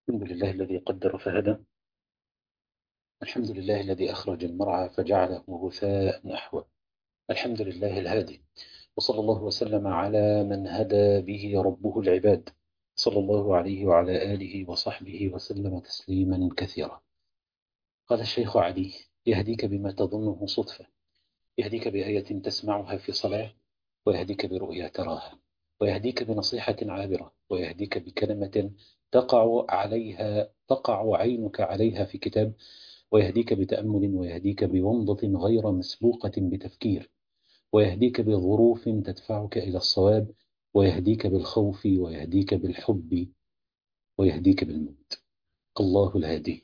الحمد لله الذي قدر فهدى الحمد لله الذي أخرج المرعى فجعله غثاء نحوه الحمد لله الهادي وصلى الله وسلم على من هدى به ربه العباد صلى الله عليه وعلى آله وصحبه وسلم تسليما كثيرا قال الشيخ علي يهديك بما تظنه صدفة يهديك بآية تسمعها في صلاة ويهديك برؤيا تراها ويهديك بنصيحة عابرة ويهديك بكلمة تقع عليها تقع عينك عليها في كتاب ويهديك بتأمل ويهديك بومضة غير مسبوقة بتفكير ويهديك بظروف تدفعك إلى الصواب ويهديك بالخوف ويهديك بالحب ويهديك بالموت الله الهادي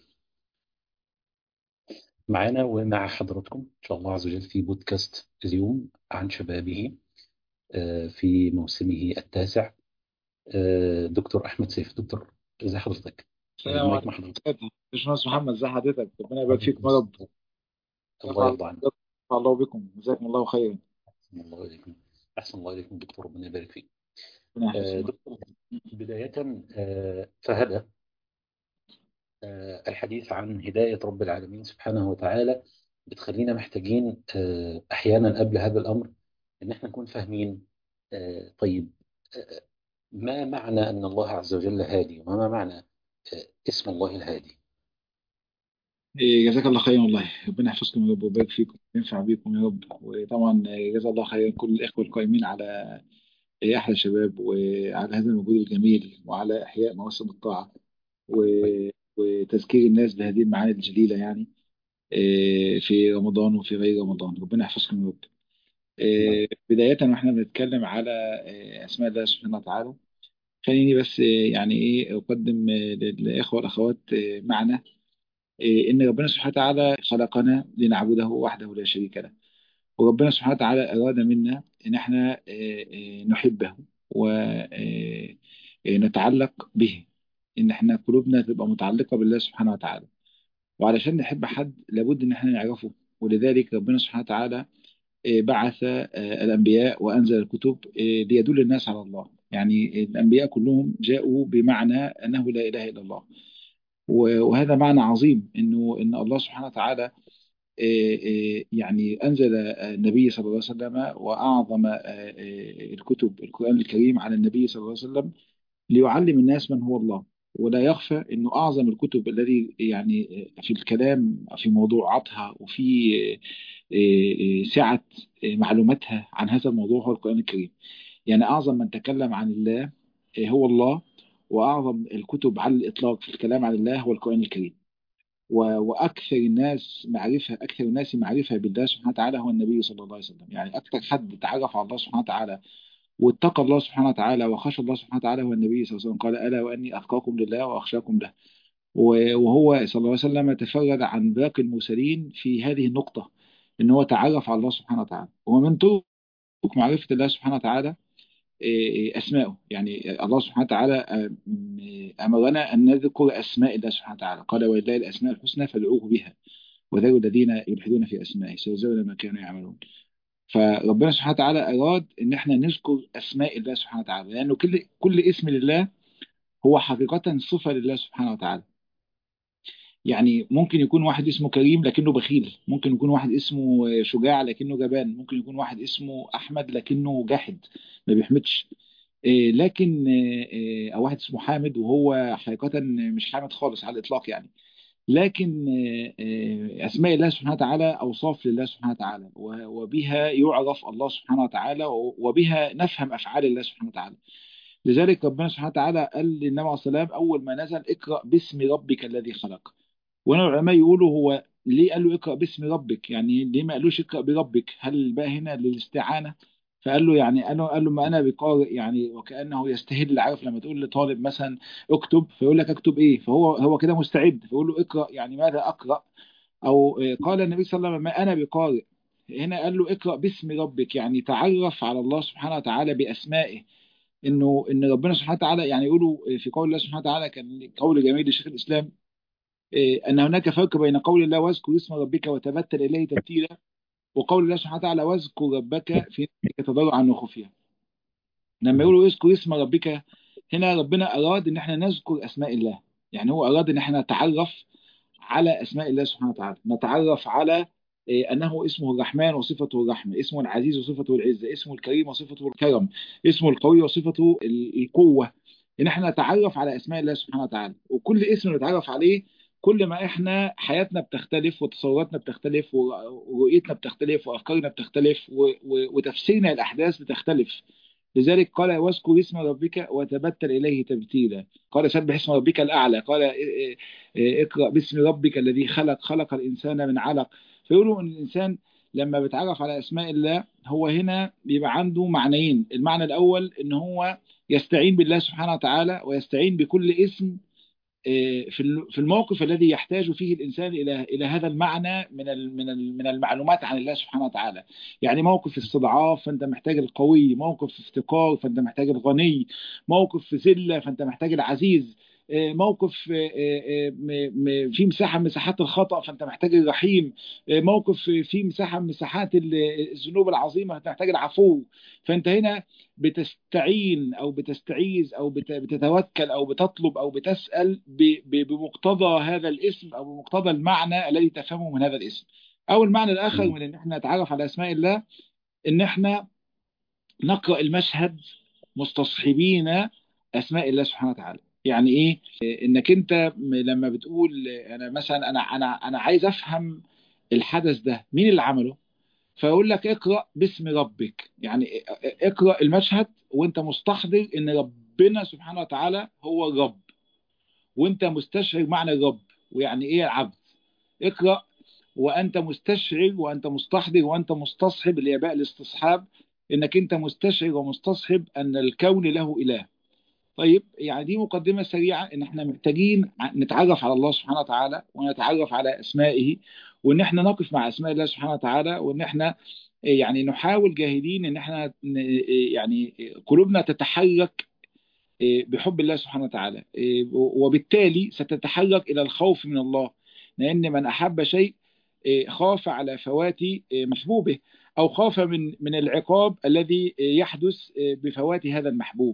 معنا ومع حضراتكم إن شاء الله عز وجل في بودكاست اليوم عن شبابه في موسمه التاسع دكتور أحمد سيف دكتور ازي حضرتك؟ السلام المايك مع عليكم حضرتك باشمهندس محمد ازي حضرتك ربنا يبارك فيكم يا رب الله يرضى عنك نفع الله بكم جزاكم الله خيرا أحسن الله إليكم أحسن الله إليكم دكتور ربنا يبارك فيك ربنا آه، يحفظكم دكتور بداية آه، فهذا آه، الحديث عن هداية رب العالمين سبحانه وتعالى بتخلينا محتاجين آه، أحيانا قبل هذا الأمر إن احنا نكون فاهمين آه، طيب آه، ما معنى أن الله عز وجل هادي وما معنى آه، اسم الله الهادي إيه، جزاك الله خيرا والله ربنا يحفظكم يا رب ويبارك فيكم وينفع بيكم يا رب وطبعا إيه، جزا الله خيرا كل الاخوه القائمين على إيه، احلى شباب وعلى هذا المجهود الجميل وعلى احياء مواسم الطاعه و- وتذكير الناس بهذه المعاني الجليله يعني إيه، في رمضان وفي غير رمضان ربنا يحفظكم يا رب الله إيه، بدايه واحنا بنتكلم على إيه، اسماء الله سبحانه وتعالى خليني بس آه، يعني ايه اقدم آه، للاخوه والاخوات آه، معنا آه، ان ربنا سبحانه وتعالى خلقنا لنعبده وحده لا شريك له وربنا سبحانه وتعالى اراد منا ان احنا آه، آه، نحبه ونتعلق به ان احنا قلوبنا تبقى متعلقه بالله سبحانه وتعالى وعلشان نحب حد لابد ان احنا نعرفه ولذلك ربنا سبحانه وتعالى آه، بعث آه، الأنبياء وأنزل الكتب آه، ليدل الناس على الله يعني الأنبياء كلهم جاءوا بمعنى أنه لا إله إلا الله و- وهذا معنى عظيم أنه أن الله سبحانه وتعالى آه، آه، يعني أنزل آه، النبي صلى الله عليه وسلم وأعظم آه، آه، الكتب القرآن الكريم على النبي صلى الله عليه وسلم ليعلم الناس من هو الله ولا يخفى أنه أعظم الكتب الذي يعني في الكلام في موضوعاتها وفي آه، آه، سعة آه، معلوماتها عن هذا الموضوع هو القرآن الكريم يعني أعظم من تكلم عن الله آه، هو الله وأعظم الكتب على الإطلاق في الكلام عن الله هو القرآن الكريم و- وأكثر الناس معرفة أكثر الناس معرفة بالله سبحانه وتعالى هو النبي صلى الله عليه وسلم يعني أكثر حد تعرف على الله سبحانه وتعالى واتقى الله سبحانه وتعالى وخشى الله سبحانه وتعالى هو النبي صلى الله عليه وسلم قال ألا وأني أتقاكم لله وأخشاكم له و- وهو صلى الله عليه وسلم تفرد عن باقي المرسلين في هذه النقطة إن هو تعرف على الله سبحانه وتعالى ومن طرق معرفة الله سبحانه وتعالى إيه، أسماءه يعني الله سبحانه وتعالى آم، أمرنا أن نذكر أسماء الله سبحانه وتعالى قال ولله الأسماء الحسنى فادعوه بها وذروا الذين يلحدون في أسمائه سيجزون ما كانوا يعملون فربنا سبحانه وتعالى أراد إن احنا نذكر أسماء الله سبحانه وتعالى لأنه كل كل اسم لله هو حقيقة صفة لله سبحانه وتعالى يعني ممكن يكون واحد اسمه كريم لكنه بخيل ممكن يكون واحد اسمه شجاع لكنه جبان ممكن يكون واحد اسمه أحمد لكنه جاحد ما بيحمدش إيه، لكن إيه، إيه، أو واحد اسمه حامد وهو حقيقة مش حامد خالص على الإطلاق يعني لكن إيه، إيه، أسماء الله سبحانه وتعالى أوصاف لله سبحانه وتعالى و- وبها يعرف الله سبحانه وتعالى وبها نفهم أفعال الله سبحانه وتعالى لذلك ربنا سبحانه وتعالى قال للنبي عليه الصلاة والسلام أول ما نزل اقرأ باسم ربك الذي خلق وهنا العلماء يقولوا هو ليه قال له اقرأ باسم ربك يعني ليه ما قالوش اقرأ بربك هل بقى هنا للاستعانة فقال له يعني انا قال له ما انا بقارئ يعني وكأنه يستهل عارف لما تقول لطالب مثلا اكتب فيقول لك اكتب ايه فهو هو كده مستعد فيقول له اقرأ يعني ماذا اقرأ او آه، قال النبي صلى الله عليه وسلم ما انا بقارئ هنا قال له اقرأ باسم ربك يعني تعرف على الله سبحانه وتعالى بأسمائه انه ان ربنا سبحانه وتعالى يعني يقولوا في قول الله سبحانه وتعالى كان قول جميل لشيخ الاسلام إيه، ان هناك فرق بين قول الله واذكر اسم ربك وتبتل اليه تبتيلا وقول الله سبحانه وتعالى واذكر ربك في نفسك تضرعا وخفيا لما مم. يقولوا اذكر اسم ربك هنا ربنا اراد ان احنا نذكر اسماء الله يعني هو أراد إن احنا نتعرف على أسماء الله سبحانه وتعالى نتعرف على إيه، أنه اسمه الرحمن وصفته الرحمة اسمه العزيز وصفته العزة اسمه الكريم وصفته الكرم اسمه القوي وصفته ال- القوة إن احنا نتعرف على أسماء الله سبحانه وتعالى وكل اسم نتعرف عليه كل ما احنا حياتنا بتختلف وتصوراتنا بتختلف و- ورؤيتنا بتختلف وأفكارنا بتختلف و- و- وتفسيرنا الأحداث بتختلف لذلك قال واذكر اسم ربك وتبتل إليه تبتيلا قال سبح اسم ربك الأعلى قال إيه إيه إيه اقرأ باسم ربك الذي خلق خلق الإنسان من علق فيقولوا إن الإنسان لما بيتعرف على أسماء الله هو هنا بيبقى عنده معنيين المعنى الأول إن هو يستعين بالله سبحانه وتعالى ويستعين بكل اسم في ال- في الموقف الذي يحتاج فيه الانسان الى الى هذا المعنى من ال- من ال- من المعلومات عن الله سبحانه وتعالى يعني موقف استضعاف فانت محتاج القوي موقف افتقار فانت محتاج الغني موقف في ذله فانت محتاج العزيز آه، موقف آه، آه، م- م- في مساحه من مساحات الخطا فانت محتاج الرحيم آه، موقف في مساحه من مساحات ال- الذنوب العظيمه فانت محتاج العفو فانت هنا بتستعين او بتستعيذ او بت- بتتوكل او بتطلب او بتسأل ب- ب- بمقتضى هذا الاسم او بمقتضى المعنى الذي تفهمه من هذا الاسم او المعنى الاخر مم. من ان احنا نتعرف على اسماء الله ان احنا نقرأ المشهد مستصحبين اسماء الله سبحانه وتعالى يعني ايه إيه، انك انت م- لما بتقول انا مثلا انا انا انا عايز افهم الحدث ده مين اللي عمله فيقول لك اقرأ باسم ربك يعني اقرأ المشهد وانت مستحضر ان ربنا سبحانه وتعالى هو الرب وانت مستشعر معنى الرب ويعني ايه العبد اقرأ وانت مستشعر وانت مستحضر وانت مستصحب اللي هي بقى الاستصحاب انك انت مستشعر ومستصحب ان الكون له اله طيب يعني دي مقدمة سريعة ان احنا محتاجين ع- نتعرف على الله سبحانه وتعالى ونتعرف على اسمائه وان احنا نقف مع اسماء الله سبحانه وتعالى وان احنا يعني نحاول جاهدين ان احنا ن- يعني قلوبنا تتحرك بحب الله سبحانه وتعالى وبالتالي ستتحرك الى الخوف من الله لان من احب شيء خاف على فوات محبوبه او خاف من من العقاب الذي يحدث بفوات هذا المحبوب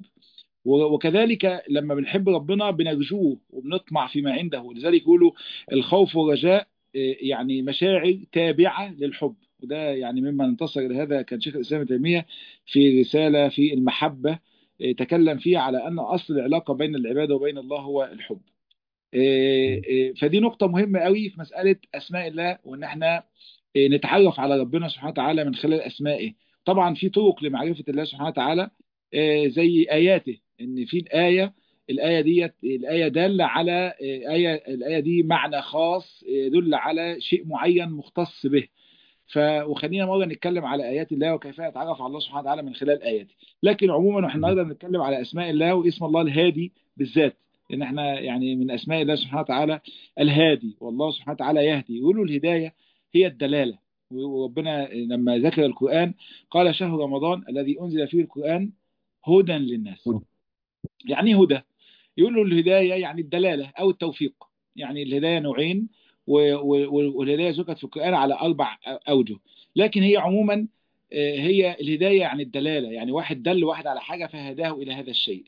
وكذلك لما بنحب ربنا بنرجوه وبنطمع فيما عنده لذلك يقولوا الخوف والرجاء يعني مشاعر تابعة للحب وده يعني مما انتصر لهذا كان شيخ الإسلام ابن تيمية في رسالة في المحبة تكلم فيها على أن أصل العلاقة بين العبادة وبين الله هو الحب فدي نقطة مهمة قوي في مسألة أسماء الله وإن احنا نتعرف على ربنا سبحانه وتعالى من خلال أسمائه طبعا في طرق لمعرفة الله سبحانه وتعالى زي آياته إن في الآية الآية ديت الآية دالة على آية الآية دي معنى خاص يدل على شيء معين مختص به ف وخلينا مرة نتكلم على آيات الله وكيف نتعرف على الله سبحانه وتعالى من خلال آياته لكن عموما واحنا النهارده بنتكلم على أسماء الله واسم الله الهادي بالذات لأن احنا يعني من أسماء الله سبحانه وتعالى الهادي والله سبحانه وتعالى يهدي يقولوا الهداية هي الدلالة وربنا لما ذكر القرآن قال شهر رمضان الذي أنزل فيه القرآن هدى للناس يعني هدى يقولوا الهداية يعني الدلالة أو التوفيق يعني الهداية نوعين والهداية ذكرت في القرآن على أربع أوجه لكن هي عموما هي الهداية يعني الدلالة يعني واحد دل واحد على حاجة فهداه إلى هذا الشيء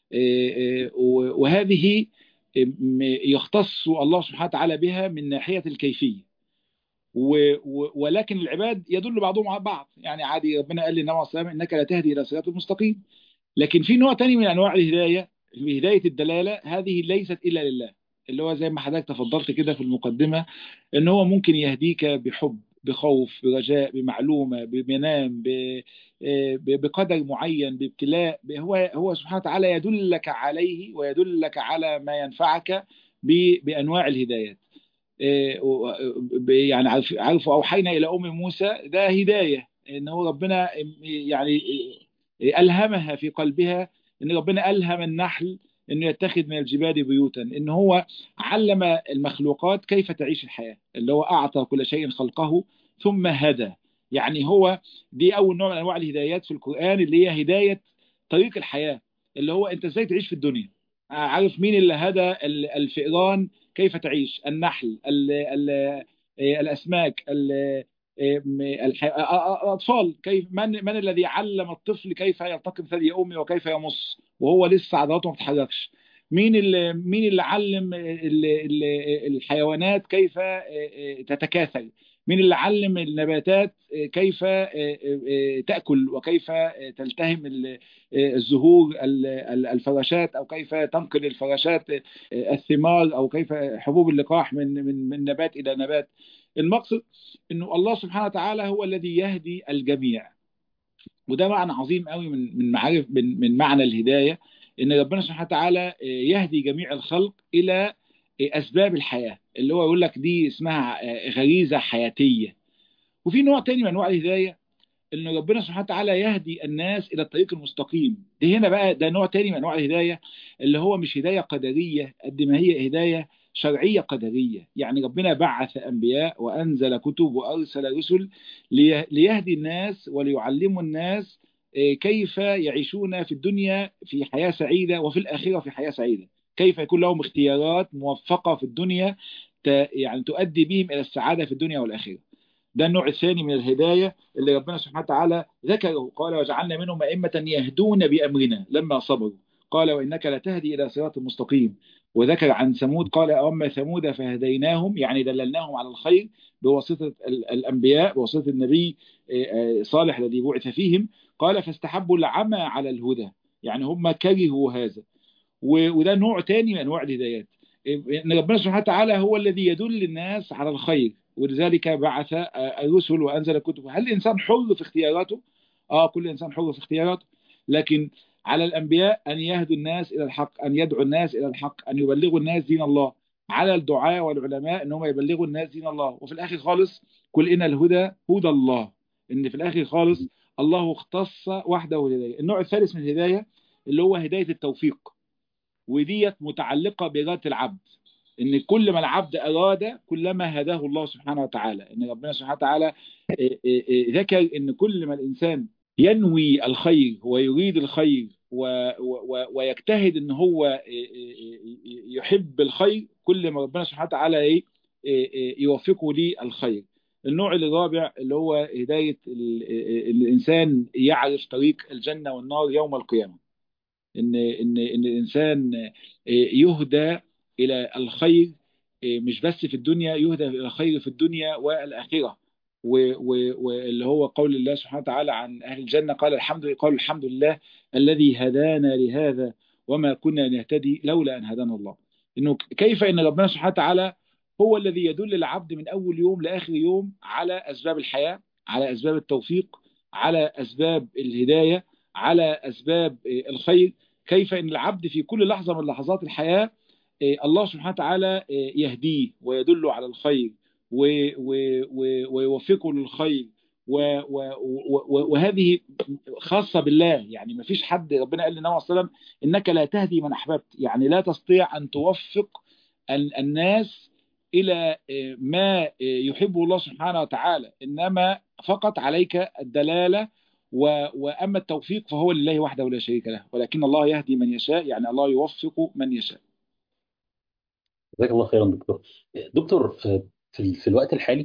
وهذه يختص الله سبحانه وتعالى بها من ناحية الكيفية ولكن العباد يدل بعضهم على بعض يعني عادي ربنا قال للنبي عليه الصلاة والسلام إنك لا تهدي إلى صراط مستقيم لكن في نوع تاني من أنواع الهداية هداية الدلالة هذه ليست إلا لله اللي هو زي ما حضرتك تفضلت كده في المقدمة ان هو ممكن يهديك بحب بخوف برجاء بمعلومة بمنام بقدر معين بابتلاء هو هو سبحانه وتعالى يدلك عليه ويدلك على ما ينفعك بأنواع الهدايات يعني عارف أوحينا إلى أم موسى ده هداية إن هو ربنا يعني ألهمها في قلبها إن ربنا ألهم النحل انه يتخذ من الجبال بيوتا ان هو علم المخلوقات كيف تعيش الحياة اللي هو اعطى كل شيء خلقه ثم هدى يعني هو دي اول نوع من انواع الهدايات في القرآن اللي هي هداية طريق الحياة اللي هو انت ازاي تعيش في الدنيا عارف مين اللي هدى الفئران كيف تعيش النحل ال ال الاسماك ال الأطفال كيف من من الذي علم الطفل كيف يلتقم ثدي أمه وكيف يمص وهو لسه عضلاته ما بتتحركش مين اللي مين اللي علم ال- ال- الحيوانات كيف تتكاثر مين اللي علم النباتات كيف تأكل وكيف تلتهم ال- الزهور ال- ال- الفراشات أو كيف تنقل الفراشات الثمار أو كيف حبوب اللقاح من من من نبات إلى نبات المقصد انه الله سبحانه وتعالى هو الذي يهدي الجميع وده معنى عظيم قوي من من معارف من من معنى الهدايه ان ربنا سبحانه وتعالى يهدي جميع الخلق الى اسباب الحياه اللي هو يقول لك دي اسمها غريزه حياتيه وفي نوع تاني من انواع الهدايه ان ربنا سبحانه وتعالى يهدي الناس الى الطريق المستقيم دي هنا بقى ده نوع تاني من انواع الهدايه اللي هو مش هدايه قدريه قد ما هي هدايه شرعيه قدريه يعني ربنا بعث انبياء وانزل كتب وارسل رسل لي- ليهدي الناس وليعلموا الناس آه، كيف يعيشون في الدنيا في حياه سعيده وفي الاخره في حياه سعيده كيف يكون لهم اختيارات موفقه في الدنيا ت- يعني تؤدي بهم الى السعاده في الدنيا والاخره ده النوع الثاني من الهداية اللي ربنا سبحانه وتعالى ذكره قال وجعلنا منهم أئمة يهدون بأمرنا لما صبروا قال وإنك لتهدي إلى صراط مستقيم وذكر عن ثمود قال أما ثمود فهديناهم يعني دللناهم على الخير بواسطة ال- الأنبياء بواسطة النبي آه، آه، صالح الذي بعث فيهم قال فاستحبوا العمى على الهدى يعني هم كرهوا هذا و- وده نوع تاني من انواع الهدايات ان ربنا سبحانه وتعالى هو الذي يدل الناس على الخير ولذلك بعث آه، الرسل وانزل الكتب هل الانسان حر في اختياراته اه كل انسان حر في اختياراته لكن على الانبياء ان يهدوا الناس الى الحق ان يدعوا الناس الى الحق ان يبلغوا الناس دين الله على الدعاة والعلماء ان هم يبلغوا الناس دين الله وفي الاخر خالص قل ان الهدى هدى الله ان في الاخر خالص الله اختص وحده الهدايه النوع الثالث من الهدايه اللي هو هدايه التوفيق وديت متعلقة بإرادة العبد إن كل ما العبد أراد كلما هداه الله سبحانه وتعالى إن ربنا سبحانه وتعالى إيه إيه إيه ذكر إن كل ما الإنسان ينوي الخير ويريد الخير و و ويجتهد إن هو يحب الخير كل ما ربنا سبحانه وتعالى إيه يوفقه للخير النوع الرابع اللي هو هداية ال- الإنسان يعرف طريق الجنة والنار يوم القيامة ان ان ان الانسان يهدى الى الخير مش بس في الدنيا يهدى الى الخير في الدنيا والاخره و- و- واللي هو قول الله سبحانه وتعالى عن اهل الجنه قال الحمد لله قال الحمد لله الذي هدانا لهذا وما كنا نهتدي لولا ان هدانا الله انه كيف ان ربنا سبحانه وتعالى هو الذي يدل العبد من اول يوم لاخر يوم على اسباب الحياه على اسباب التوفيق على اسباب الهدايه على اسباب الخير كيف ان العبد في كل لحظه من لحظات الحياه الله سبحانه وتعالى يهديه ويدله على الخير و- و- و- ويوفقه للخير و- و- و- وهذه خاصه بالله يعني ما فيش حد ربنا قال للنبي صلى الله عليه وسلم انك لا تهدي من احببت يعني لا تستطيع ان توفق ال- الناس الى ما يحبه الله سبحانه وتعالى انما فقط عليك الدلاله و- واما التوفيق فهو لله وحده لا شريك له ولكن الله يهدي من يشاء يعني الله يوفق من يشاء جزاك الله خيرا دكتور دكتور آه، في ال- في الوقت الحالي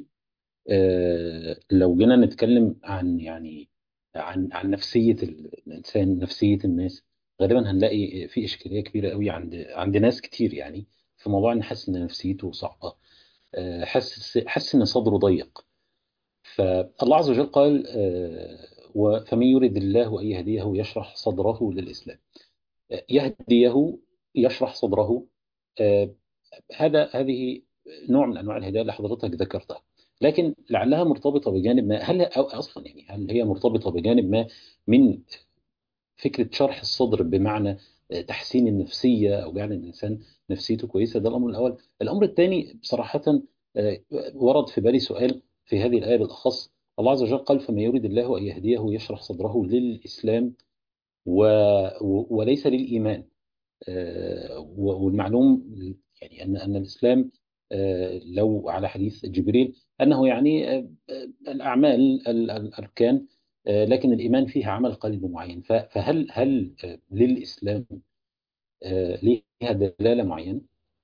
آه، لو جينا نتكلم عن يعني عن عن نفسية ال- الإنسان نفسية الناس غالبا هنلاقي في إشكالية كبيرة قوي عند عند ناس كتير يعني في موضوع إن حاسس إن نفسيته صعبة آه، حاسس حاسس إن صدره ضيق فالله عز وجل قال آه، و- فمن يرد الله أن يهديه يشرح صدره للإسلام آه، يهديه يشرح صدره آه، هذا هذه نوع من انواع الهدايه اللي حضرتك ذكرتها لكن لعلها مرتبطه بجانب ما هل أو اصلا يعني هل هي مرتبطه بجانب ما من فكره شرح الصدر بمعنى تحسين النفسيه او جعل الانسان نفسيته كويسه ده الامر الاول الامر الثاني بصراحه آه، ورد في بالي سؤال في هذه الايه بالاخص الله عز وجل قال فما يريد الله ان يهديه يشرح صدره للاسلام و... و... وليس للايمان آه، والمعلوم يعني ان ان الاسلام آه، لو على حديث جبريل انه يعني آه، آه، الاعمال ال- الاركان آه، لكن الايمان فيها عمل قلب معين ف- فهل هل آه، للاسلام آه، ليها دلاله معينه؟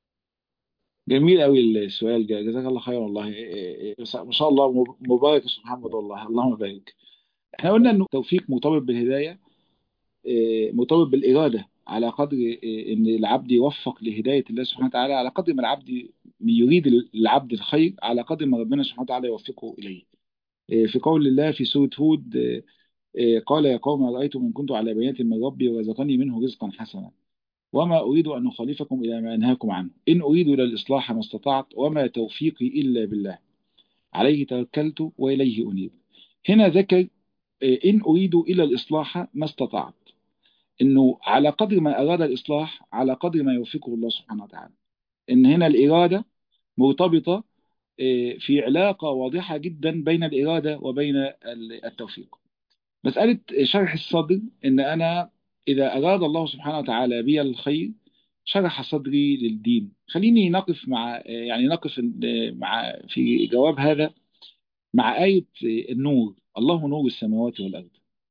جميل قوي السؤال ده جزاك الله خير والله إيه إيه إيه، ما شاء الله مبارك يا استاذ محمد والله اللهم بارك احنا قلنا انه التوفيق مرتبط بالهدايه إيه، مرتبط بالاراده على قدر إيه، ان العبد يوفق لهدايه الله سبحانه وتعالى على قدر ما العبد يريد العبد الخير على قدر ما ربنا سبحانه وتعالى يوفقه اليه إيه، في قول الله في سوره هود إيه، إيه، قال يا قوم ارايتم ان كنت على بينه من ربي ورزقني منه رزقا حسنا وما اريد ان اخالفكم الى ما انهاكم عنه ان اريد الا الاصلاح ما استطعت وما توفيقي الا بالله عليه توكلت واليه انيب هنا ذكر إيه، ان اريد الا الاصلاح ما استطعت انه على قدر ما اراد الاصلاح على قدر ما يوفقه الله سبحانه وتعالى ان هنا الاراده مرتبطه إيه، في علاقه واضحه جدا بين الاراده وبين ال- التوفيق مساله شرح الصدر ان انا اذا اراد الله سبحانه وتعالى بي الخير شرح صدري للدين خليني نقف مع يعني نقف مع في جواب هذا مع آية النور الله نور السماوات والأرض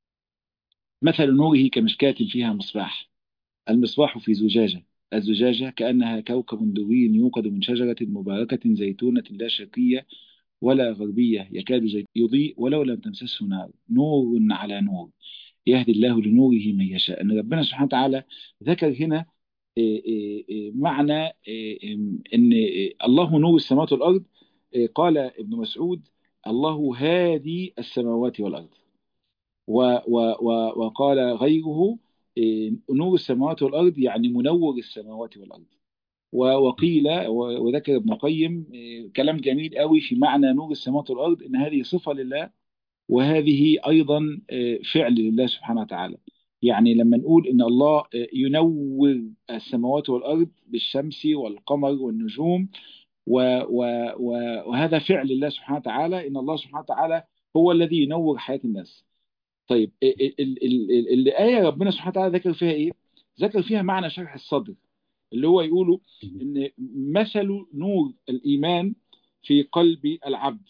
مثل نوره كمشكاة فيها مصباح المصباح في زجاجة الزجاجة كأنها كوكب دري يوقد من شجرة مباركة زيتونة لا شرقية ولا غربية يكاد زيت يضيء ولو لم تمسسه نار نور على نور يهدي الله لنوره من يشاء أن ربنا سبحانه وتعالى ذكر هنا إيه إيه إيه معنى إيه ان إيه الله نور السماوات والارض إيه قال ابن مسعود الله هادي السماوات والارض و و و وقال غيره إيه نور السماوات والارض يعني منور السماوات والارض و- وقيل و- وذكر ابن القيم إيه كلام جميل قوي في معنى نور السماوات والارض ان هذه صفه لله وهذه أيضا آه، فعل لله سبحانه وتعالى يعني لما نقول إن الله آه، ينور السماوات والأرض بالشمس والقمر والنجوم و و و وهذا فعل لله سبحانه وتعالى إن الله سبحانه وتعالى هو الذي ينور حياة الناس طيب ال- ال- ال- ال- الآية ربنا سبحانه وتعالى ذكر فيها إيه؟ ذكر فيها معنى شرح الصدر اللي هو يقولوا إن مثل نور الإيمان في قلب العبد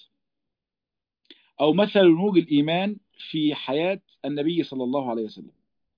أو مثل نور الإيمان في حياة النبي صلى الله عليه وسلم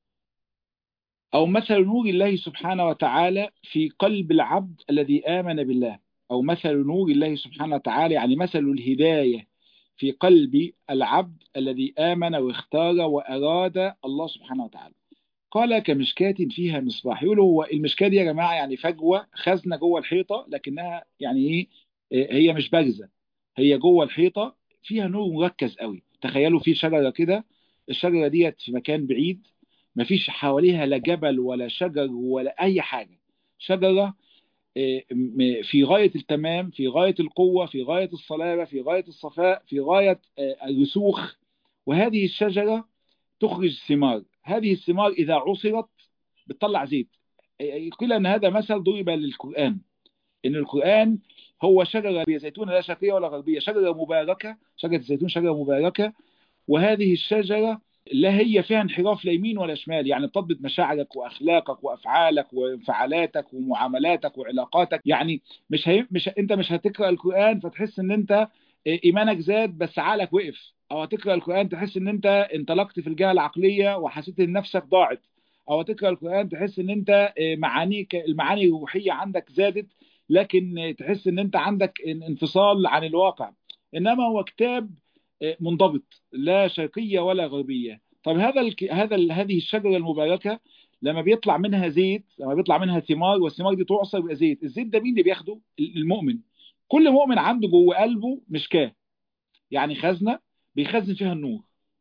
أو مثل نور الله سبحانه وتعالى في قلب العبد الذي آمن بالله أو مثل نور الله سبحانه وتعالى يعني مثل الهداية في قلب العبد الذي آمن واختار وأراد الله سبحانه وتعالى قال كمشكاة فيها مصباح يقولوا هو المشكاة دي يا جماعة يعني فجوة خزنة جوه الحيطة لكنها يعني إيه إيه، هي مش بارزة هي جوه الحيطة فيها نور مركز قوي تخيلوا في شجرة كده الشجرة ديت في مكان بعيد مفيش حواليها لا جبل ولا شجر ولا أي حاجة شجرة إيه، م- في غاية التمام في غاية القوة في غاية الصلابة في غاية الصفاء في غاية آه، الرسوخ وهذه الشجرة تخرج ثمار هذه الثمار إذا عصرت بتطلع زيت قيل أن هذا مثل ضرب للقرآن إن القرآن هو شجرة زيتونة لا شرقية ولا غربية شجرة مباركة شجرة الزيتون شجرة مباركة وهذه الشجرة لا هي فيها انحراف لا يمين ولا شمال يعني بتضبط مشاعرك واخلاقك وافعالك وانفعالاتك ومعاملاتك وعلاقاتك يعني مش هي مش انت مش هتقرا القران فتحس ان انت ايمانك زاد بس عقلك وقف او هتقرا القران تحس ان انت انطلقت في الجهه العقليه وحسيت ان نفسك ضاعت او هتقرا القران تحس ان انت معانيك المعاني الروحيه عندك زادت لكن تحس ان انت عندك انفصال عن الواقع انما هو كتاب منضبط لا شرقيه ولا غربيه طب هذا الك... هذا ال... هذه الشجره المباركه لما بيطلع منها زيت لما بيطلع منها ثمار والثمار دي تعصر يبقى زيت الزيت ده مين اللي بياخده المؤمن كل مؤمن عنده جوه قلبه مشكاه يعني خزنه بيخزن فيها النور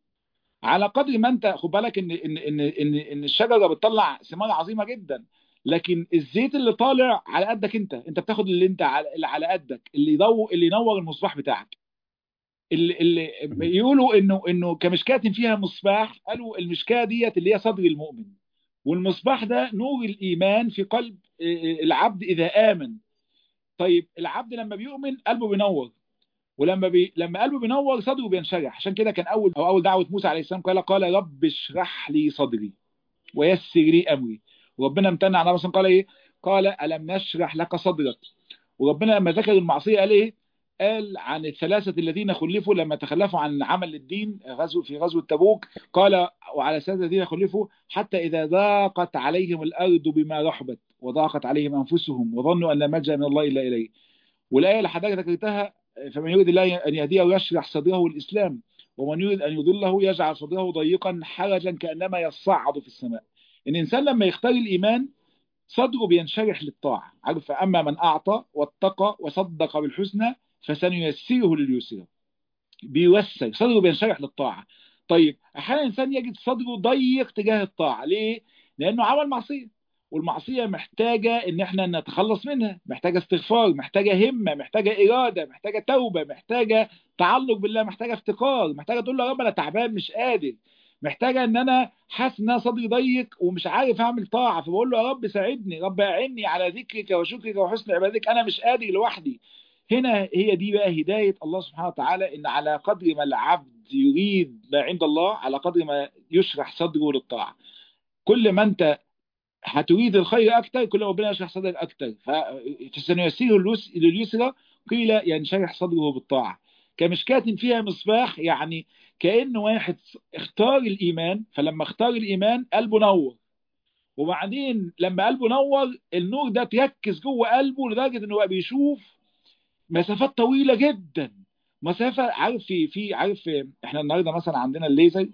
على قدر ما انت خد بالك ان ان ان ان, إن الشجره بتطلع ثمار عظيمه جدا لكن الزيت اللي طالع على قدك انت انت بتاخد اللي انت على, اللي على قدك اللي يضوء اللي ينور المصباح بتاعك اللي, اللي يقولوا انه انه كمشكاة فيها مصباح قالوا المشكاة ديت اللي هي صدر المؤمن والمصباح ده نور الايمان في قلب العبد اذا امن طيب العبد لما بيؤمن قلبه بينور ولما بي... لما قلبه بينور صدره بينشرح عشان كده كان اول او اول دعوه موسى عليه السلام قال قال رب اشرح لي صدري ويسر لي امري وربنا امتنع على مثلا قال ايه قال الم نشرح لك صدرك وربنا لما ذكر المعصيه قال ايه قال عن الثلاثة الذين خلفوا لما تخلفوا عن عمل الدين غزو في غزوة تبوك قال وعلى الثلاثة الذين خلفوا حتى إذا ضاقت عليهم الأرض بما رحبت وضاقت عليهم أنفسهم وظنوا أن لا ملجأ من الله إلا إليه والآية اللي حضرتك ذكرتها فمن يريد الله أن يهديه يشرح صدره الإسلام ومن يريد أن يضله يجعل صدره ضيقا حرجا كأنما يصعد في السماء ان الانسان لما يختار الايمان صدره بينشرح للطاعه عارف اما من اعطى واتقى وصدق بالحسنى فسنيسره لليسرى بيوسع صدره بينشرح للطاعه طيب احيانا الانسان يجد صدره ضيق تجاه الطاعه ليه لانه عمل معصيه والمعصيه محتاجه ان احنا نتخلص منها محتاجه استغفار محتاجه همه محتاجه اراده محتاجه توبه محتاجه تعلق بالله محتاجه افتقار محتاجه تقول له يا رب انا تعبان مش قادر محتاجه ان انا حاسس ان انا صدري ضيق ومش عارف اعمل طاعه فبقول له يا رب ساعدني رب اعني على ذكرك وشكرك وحسن عبادتك انا مش قادر لوحدي هنا هي دي بقى هدايه الله سبحانه وتعالى ان على قدر ما العبد يريد ما عند الله على قدر ما يشرح صدره للطاعه كل ما انت هتريد الخير اكتر كل ما ربنا يشرح صدرك اكتر فسنيسره لليسرى قيل ينشرح صدره بالطاعه كمشكاة فيها مصباح يعني كأنه واحد اختار الإيمان فلما اختار الإيمان قلبه نور وبعدين لما قلبه نور النور ده تركز جوه قلبه لدرجة انه بقى بيشوف مسافات طويلة جدا مسافة عارف في في عارف احنا النهارده مثلا عندنا الليزر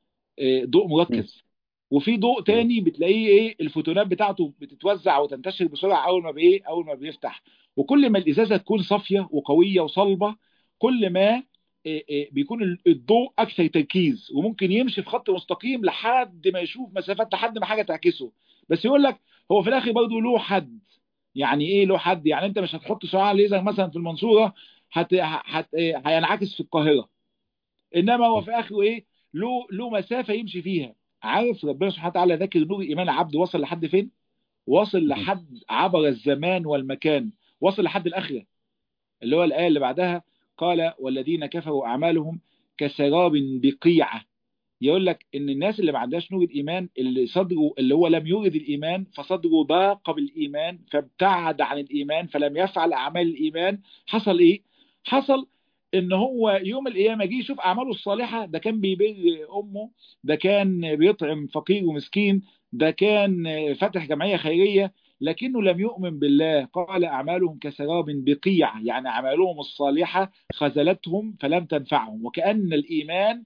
ضوء مركز وفي ضوء تاني بتلاقيه ايه الفوتونات بتاعته بتتوزع وتنتشر بسرعه اول ما بايه اول ما بيفتح وكل ما الازازه تكون صافيه وقويه وصلبه كل ما بيكون الضوء اكثر تركيز وممكن يمشي في خط مستقيم لحد ما يشوف مسافات لحد ما حاجه تعكسه بس يقول لك هو في الاخر برضه له حد يعني ايه له حد يعني انت مش هتحط شعاع ليزر مثلا في المنصوره هت... هت... هينعكس في القاهره انما هو في اخره ايه له له مسافه يمشي فيها عارف ربنا سبحانه وتعالى ذكر نور ايمان العبد وصل لحد فين وصل لحد عبر الزمان والمكان وصل لحد الاخره اللي هو الايه اللي بعدها قال والذين كفروا اعمالهم كسراب بقيعه يقول لك ان الناس اللي ما عندهاش نور الايمان اللي صدره اللي هو لم يورد الايمان فصدره ضاق بالايمان فابتعد عن الايمان فلم يفعل اعمال الايمان حصل ايه حصل ان هو يوم القيامه جه يشوف اعماله الصالحه ده كان بيبر امه ده كان بيطعم فقير ومسكين ده كان فاتح جمعيه خيريه لكنه لم يؤمن بالله قال اعمالهم كسراب بقيع يعني اعمالهم الصالحه خذلتهم فلم تنفعهم وكان الايمان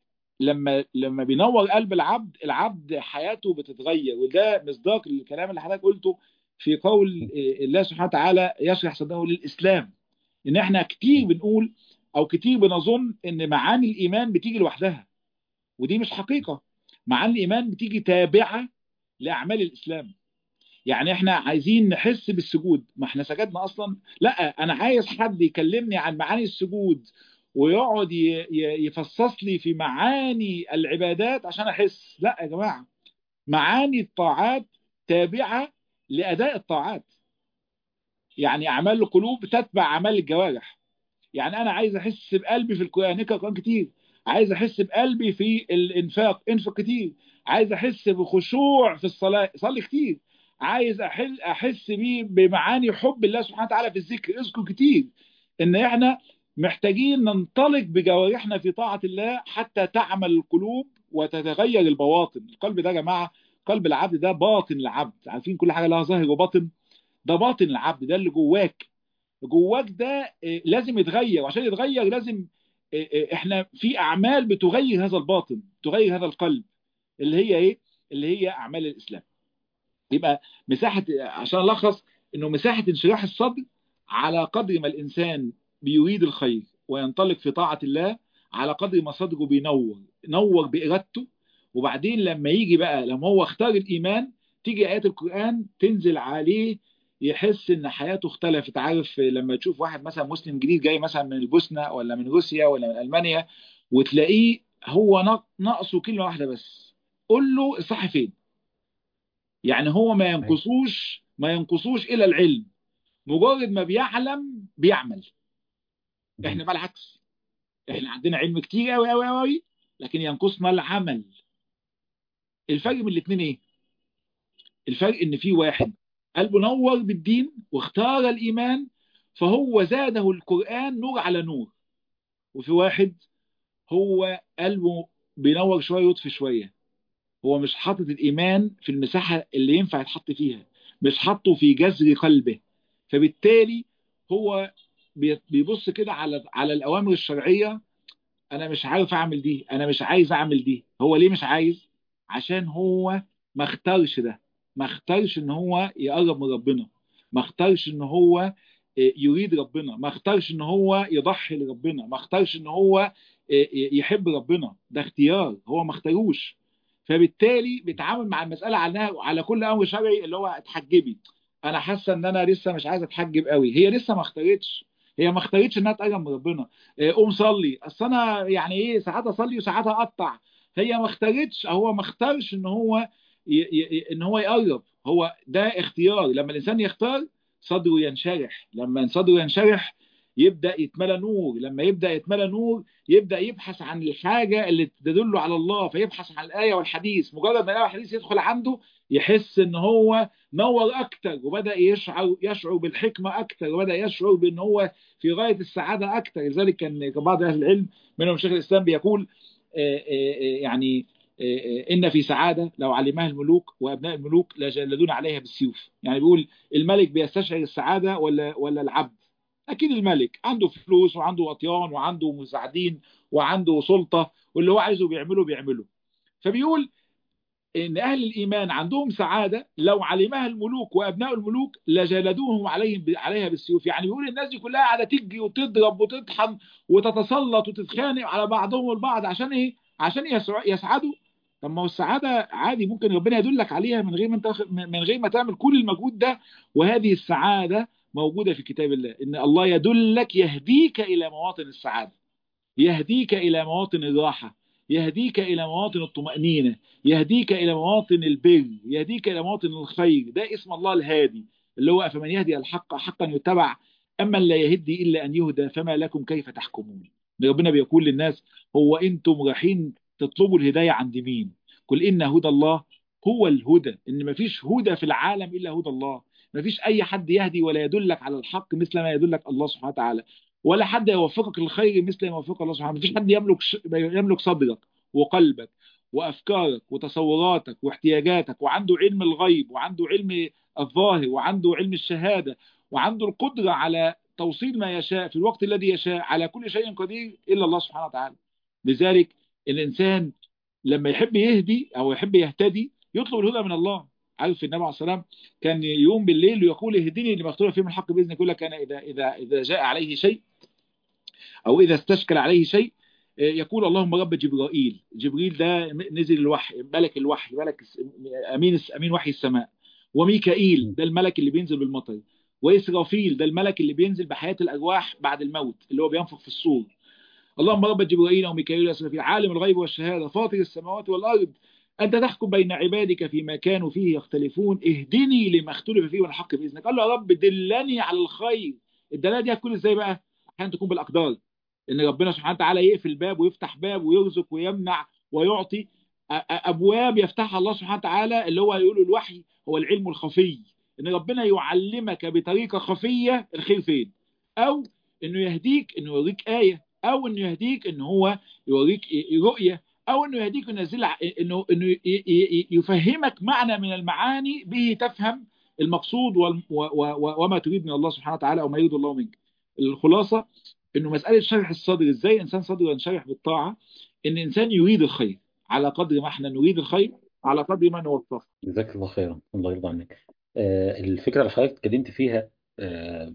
لما لما بينور قلب العبد العبد حياته بتتغير وده مصداق الكلام اللي حضرتك قلته في قول الله سبحانه وتعالى يشرح صدره للاسلام ان احنا كتير بنقول او كتير بنظن ان معاني الايمان بتيجي لوحدها ودي مش حقيقه معاني الايمان بتيجي تابعه لاعمال الاسلام يعني احنا عايزين نحس بالسجود ما احنا سجدنا اصلا لا انا عايز حد يكلمني عن معاني السجود ويقعد يفصص لي في معاني العبادات عشان احس لا يا جماعه معاني الطاعات تابعه لاداء الطاعات يعني اعمال القلوب تتبع اعمال الجوارح يعني انا عايز احس بقلبي في القران نقرا قران كتير عايز احس بقلبي في الانفاق انفق كتير عايز احس بخشوع في الصلاه صلي كتير عايز احل احس بيه بمعاني حب الله سبحانه وتعالى في الذكر اذكر كتير ان احنا محتاجين ننطلق بجوارحنا في طاعه الله حتى تعمل القلوب وتتغير البواطن القلب ده يا جماعه قلب العبد ده باطن العبد عارفين كل حاجه لها ظاهر وباطن ده باطن العبد ده اللي جواك جواك ده لازم يتغير وعشان يتغير لازم احنا في اعمال بتغير هذا الباطن تغير هذا القلب اللي هي ايه اللي هي اعمال الاسلام يبقى مساحه عشان الخص انه مساحه انشراح الصدر على قدر ما الانسان بيريد الخير وينطلق في طاعه الله على قدر ما صدره بينور نور بارادته وبعدين لما يجي بقى لما هو اختار الايمان تيجي ايات القران تنزل عليه يحس ان حياته اختلفت عارف لما تشوف واحد مثلا مسلم جديد جاي مثلا من البوسنه ولا من روسيا ولا من المانيا وتلاقيه هو ناقصه كلمه واحده بس قول له الصح فين يعني هو ما ينقصوش ما ينقصوش الى العلم مجرد ما بيعلم بيعمل احنا بقى العكس احنا عندنا علم كتير قوي قوي قوي لكن ينقصنا العمل الفرق بين الاثنين ايه الفرق ان في واحد قلبه نور بالدين واختار الايمان فهو زاده القران نور على نور وفي واحد هو قلبه بينور شويه ويطفي شويه هو مش حاطط الايمان في المساحه اللي ينفع يتحط فيها مش حاطه في جذر قلبه فبالتالي هو بيبص كده على على الاوامر الشرعيه انا مش عارف اعمل دي انا مش عايز اعمل دي هو ليه مش عايز عشان هو ما اختارش ده ما اختارش ان هو يقرب من ربنا ما اختارش ان هو يريد ربنا ما اختارش ان هو يضحي لربنا ما اختارش ان هو يحب ربنا ده اختيار هو ما اختاروش فبالتالي بيتعامل مع المساله على على كل امر شرعي اللي هو اتحجبي انا حاسه ان انا لسه مش عايزه اتحجب قوي هي لسه ما اختارتش هي ما اختارتش انها تقرب من ربنا قوم صلي اصل انا يعني ايه ساعات اصلي وساعات اقطع هي ما اختارتش هو ما اختارش ان هو ي... ي... ان هو يقرب هو ده اختيار لما الانسان يختار صدره ينشرح لما صدره ينشرح يبدا يتملى نور لما يبدا يتملى نور يبدا يبحث عن الحاجه اللي تدل على الله فيبحث عن الايه والحديث مجرد ما الايه والحديث يدخل عنده يحس ان هو نور اكتر وبدا يشعر يشعر بالحكمه اكتر وبدا يشعر بان هو في غايه السعاده اكتر لذلك كان بعض اهل العلم منهم شيخ الاسلام بيقول يعني إن في سعادة لو علمها الملوك وأبناء الملوك لجلدون عليها بالسيوف يعني بيقول الملك بيستشعر السعادة ولا ولا العبد أكيد الملك عنده فلوس وعنده أطيان وعنده مساعدين وعنده سلطة واللي هو عايزه بيعمله بيعمله فبيقول إن أهل الإيمان عندهم سعادة لو علمها الملوك وأبناء الملوك لجلدوهم عليهم عليها بالسيوف يعني بيقول الناس دي كلها قاعدة تجري وتضرب وتطحن وتتسلط وتتخانق على بعضهم البعض عشان إيه؟ عشان يسعدوا طب ما هو السعادة عادي ممكن ربنا يدلك عليها من غير ما انت من غير ما تعمل كل المجهود ده وهذه السعادة موجودة في كتاب الله إن الله يدلك يهديك إلى مواطن السعادة يهديك إلى مواطن الراحة يهديك إلى مواطن الطمأنينة يهديك إلى مواطن البر يهديك إلى مواطن الخير ده اسم الله الهادي اللي هو فمن يهدي الحق حقا يتبع أما لا يهدي إلا أن يهدى فما لكم كيف تحكمون ربنا بيقول للناس هو أنتم رايحين تطلبوا الهداية عند مين قل إن هدى الله هو الهدى إن مفيش هدى في العالم إلا هدى الله مفيش أي حد يهدي ولا يدلك على الحق مثل ما يدلك الله سبحانه وتعالى ولا حد يوفقك للخير مثل ما يوفقك الله سبحانه مفيش حد يملك ش... يملك صدرك وقلبك وأفكارك وتصوراتك واحتياجاتك وعنده علم الغيب وعنده علم الظاهر وعنده علم الشهادة وعنده القدرة على توصيل ما يشاء في الوقت الذي يشاء على كل شيء قدير إلا الله سبحانه وتعالى لذلك الإنسان لما يحب يهدي أو يحب يهتدي يطلب الهدى من الله عارف النبي عليه الصلاة والسلام كان يوم بالليل ويقول اهدني لما اختار فيه من الحق بإذن يقول لك أنا إذا, إذا, إذا جاء عليه شيء أو إذا استشكل عليه شيء يقول اللهم رب جبرائيل جبريل ده نزل الوحي ملك الوحي ملك أمين أمين وحي السماء وميكائيل ده الملك اللي بينزل بالمطر وإسرافيل ده الملك اللي بينزل بحياة الأرواح بعد الموت اللي هو بينفخ في الصور اللهم رب جبرائيل وميكائيل وإسرافيل عالم الغيب والشهادة فاطر السماوات والأرض أنت تحكم بين عبادك فيما كانوا فيه يختلفون اهدني لما اختلف فيه والحق بإذنك قال له يا رب دلني على الخير الدلالة دي هتكون ازاي بقى أحيانا تكون بالأقدار إن ربنا سبحانه وتعالى يقفل باب ويفتح باب ويرزق ويمنع ويعطي أبواب يفتحها الله سبحانه وتعالى اللي هو يقول الوحي هو العلم الخفي إن ربنا يعلمك بطريقة خفية الخير فين أو إنه يهديك إنه يوريك آية أو إنه يهديك إن هو يوريك رؤية او انه يهديك ينزل انه انه يفهمك معنى من المعاني به تفهم المقصود وما تريد من الله سبحانه وتعالى او ما يريد الله منك الخلاصه انه مساله شرح الصدر ازاي الانسان صدره ينشرح بالطاعه ان الانسان يريد الخير على قدر ما احنا نريد الخير على قدر ما نوفقه جزاك الله خيرا الله يرضى عنك آه الفكره اللي حضرتك اتكلمت فيها آه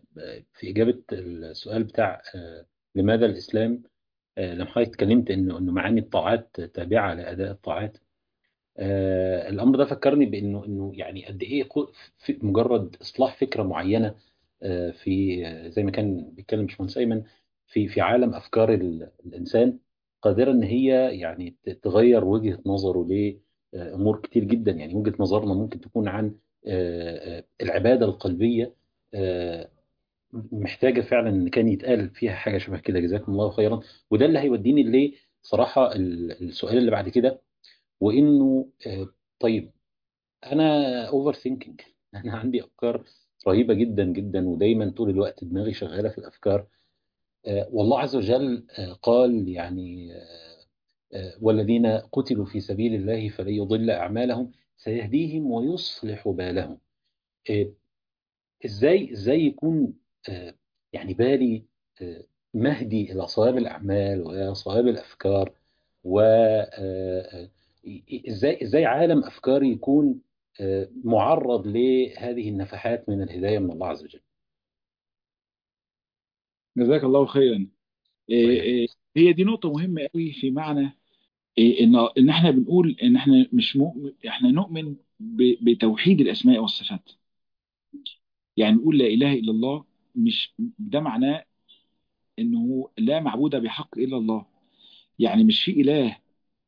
في اجابه السؤال بتاع آه لماذا الاسلام لما حضرتك اتكلمت انه انه معاني الطاعات تابعه لاداء الطاعات آه الامر ده فكرني بانه انه يعني قد ايه في مجرد اصلاح فكره معينه آه في زي ما كان بيتكلم باشمهندس ايمن في في عالم افكار الانسان قادره ان هي يعني تغير وجهه نظره لامور كتير جدا يعني وجهه نظرنا ممكن تكون عن آه العباده القلبيه محتاجه فعلا ان كان يتقال فيها حاجه شبه كده جزاكم الله خيرا وده اللي هيوديني ليه صراحه السؤال اللي بعد كده وانه طيب انا اوفر ثينكينج انا عندي افكار رهيبه جدا جدا ودايما طول الوقت دماغي شغاله في الافكار والله عز وجل قال يعني والذين قتلوا في سبيل الله فلن يضل اعمالهم سيهديهم ويصلح بالهم ازاي ازاي يكون يعني بالي مهدي إلى صواب الأعمال وصواب الأفكار و ازاي ازاي عالم افكاري يكون آه، معرض لهذه النفحات من الهدايه من الله عز وجل جزاك الله خيرا إيه إيه هي دي نقطة مهمة قوي في معنى إيه ان ان احنا بنقول ان احنا مش مؤمن احنا نؤمن ب- بتوحيد الاسماء والصفات يعني نقول لا اله الا الله مش ده معناه انه لا معبود بحق الا الله يعني مش في اله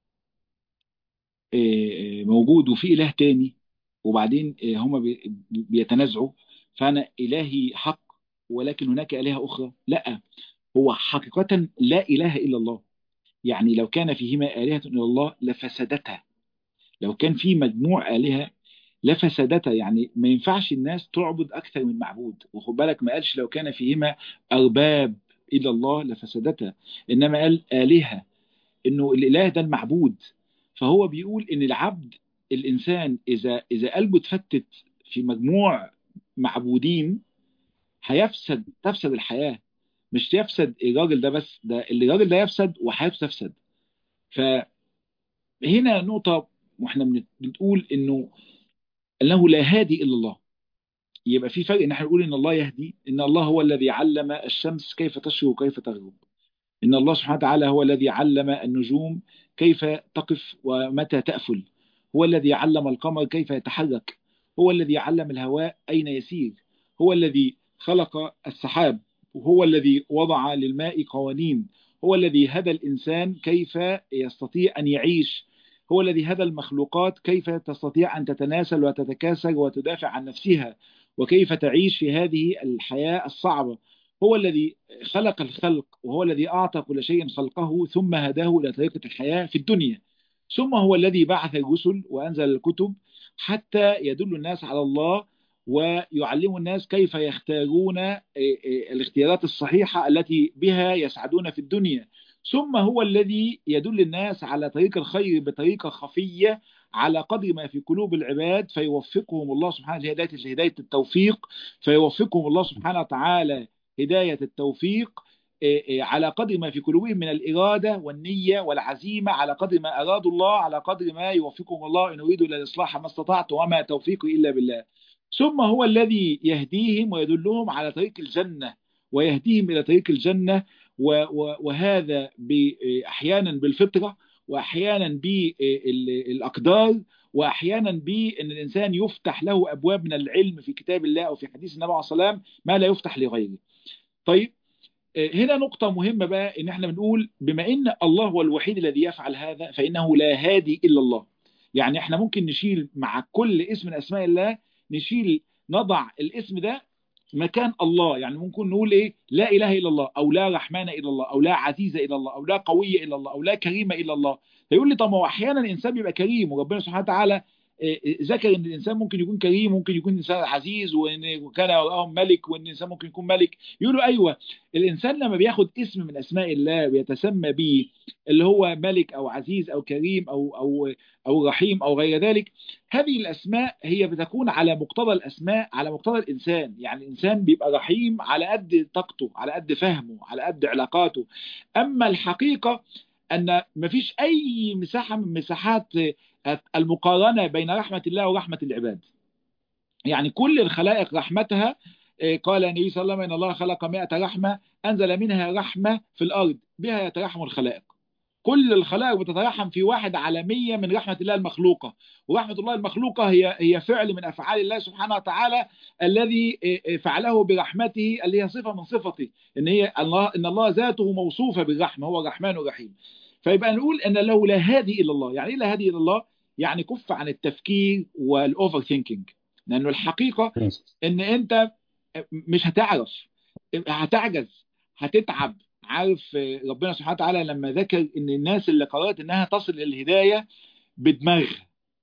إيه، إيه، موجود وفي اله تاني وبعدين إيه، هما بي- بيتنازعوا فانا الهي حق ولكن هناك الهه اخرى لا هو حقيقة لا اله الا الله يعني لو كان فيهما الهه الا الله لفسدتا لو كان في مجموع آلهة لفسدتا يعني ما ينفعش الناس تعبد أكثر من معبود وخد بالك ما قالش لو كان فيهما أرباب إلا الله لفسدتا إنما قال آلهة إنه الإله ده المعبود فهو بيقول إن العبد الإنسان إذا إذا قلبه اتفتت في مجموع معبودين هيفسد تفسد الحياة مش يفسد الراجل ده بس ده الراجل ده يفسد وحياته تفسد فهنا نقطة واحنا بنت- بنقول انه انه لا هادي الا الله يبقى في فرق ان احنا نقول ان الله يهدي ان الله هو الذي علم الشمس كيف تشرق وكيف تغرب ان الله سبحانه وتعالى هو الذي علم النجوم كيف تقف ومتى تأفل هو الذي علم القمر كيف يتحرك هو الذي علم الهواء أين يسير هو الذي خلق السحاب وهو الذي وضع للماء قوانين هو الذي هدى الإنسان كيف يستطيع أن يعيش هو الذي هدى المخلوقات كيف تستطيع أن تتناسل وتتكاثر وتدافع عن نفسها وكيف تعيش في هذه الحياة الصعبة هو الذي خلق الخلق وهو الذي أعطى كل شيء خلقه ثم هداه إلى طريقة الحياة في الدنيا ثم هو الذي بعث الرسل وأنزل الكتب حتى يدل الناس على الله ويعلم الناس كيف يختارون الاختيارات الصحيحة التي بها يسعدون في الدنيا ثم هو الذي يدل الناس على طريق الخير بطريقة خفية على قدر ما في قلوب العباد فيوفقهم الله سبحانه لهداية هداية التوفيق فيوفقهم الله سبحانه وتعالى هداية التوفيق على قدر ما في قلوبهم من الإرادة والنية والعزيمة على قدر ما أرادوا الله على قدر ما يوفقهم الله إن أريدوا إلى الإصلاح ما استطعت وما توفيقي إلا بالله ثم هو الذي يهديهم ويدلهم على طريق الجنة ويهديهم إلى طريق الجنة وهذا أحيانا بالفطرة وأحيانا بالأقدار وأحيانا بأن الإنسان يفتح له أبواب من العلم في كتاب الله أو في حديث النبي عليه الصلاة والسلام ما لا يفتح لغيره طيب هنا نقطة مهمة بقى إن احنا بنقول بما إن الله هو الوحيد الذي يفعل هذا فإنه لا هادي إلا الله يعني احنا ممكن نشيل مع كل اسم من أسماء الله نشيل نضع الاسم ده مكان الله يعني ممكن نقول ايه لا اله الا الله او لا رحمن الا الله او لا عزيز الا الله او لا قوي الا الله او لا كريم الا الله فيقول لي طب ما هو احيانا الانسان بيبقى كريم وربنا سبحانه وتعالى ذكر ان الانسان ممكن يكون كريم ممكن يكون انسان عزيز وان كان وراهم ملك وان الانسان ممكن يكون ملك يقولوا ايوه الانسان لما بياخد اسم من اسماء الله ويتسمى به اللي هو ملك او عزيز او كريم او او او رحيم او غير ذلك هذه الاسماء هي بتكون على مقتضى الاسماء على مقتضى الانسان يعني الانسان بيبقى رحيم على قد طاقته على قد فهمه على قد علاقاته اما الحقيقه ان مفيش اي مساحه من مساحات المقارنة بين رحمة الله ورحمة العباد يعني كل الخلائق رحمتها قال النبي صلى الله عليه وسلم إن الله خلق مئة رحمة أنزل منها رحمة في الأرض بها يترحم الخلائق كل الخلائق بتترحم في واحد على مية من رحمة الله المخلوقة ورحمة الله المخلوقة هي هي فعل من أفعال الله سبحانه وتعالى الذي فعله برحمته اللي هي صفة من صفته إن هي الله إن الله ذاته موصوفة بالرحمة هو الرحمن الرحيم فيبقى نقول ان له لا هادي الا الله يعني ايه لا هادي الا الله يعني كف عن التفكير والاوفر ثينكينج لانه الحقيقه ان انت مش هتعرف هتعجز هتتعب عارف ربنا سبحانه وتعالى لما ذكر ان الناس اللي قررت انها تصل الى الهدايه بدماغها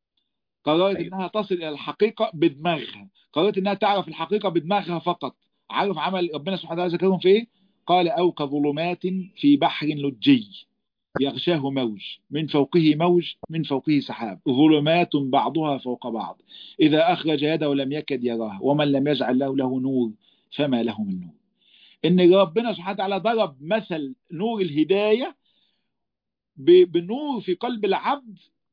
قررت انها تصل الى الحقيقه بدماغها قررت انها تعرف الحقيقه بدماغها فقط عارف عمل ربنا سبحانه وتعالى ذكرهم في ايه قال او كظلمات في بحر لجي يغشاه موج من فوقه موج من فوقه سحاب ظلمات بعضها فوق بعض إذا أخرج يده لم يكد يراها ومن لم يجعل له له نور فما له من نور إن ربنا سبحانه وتعالى ضرب مثل نور الهداية بنور في قلب العبد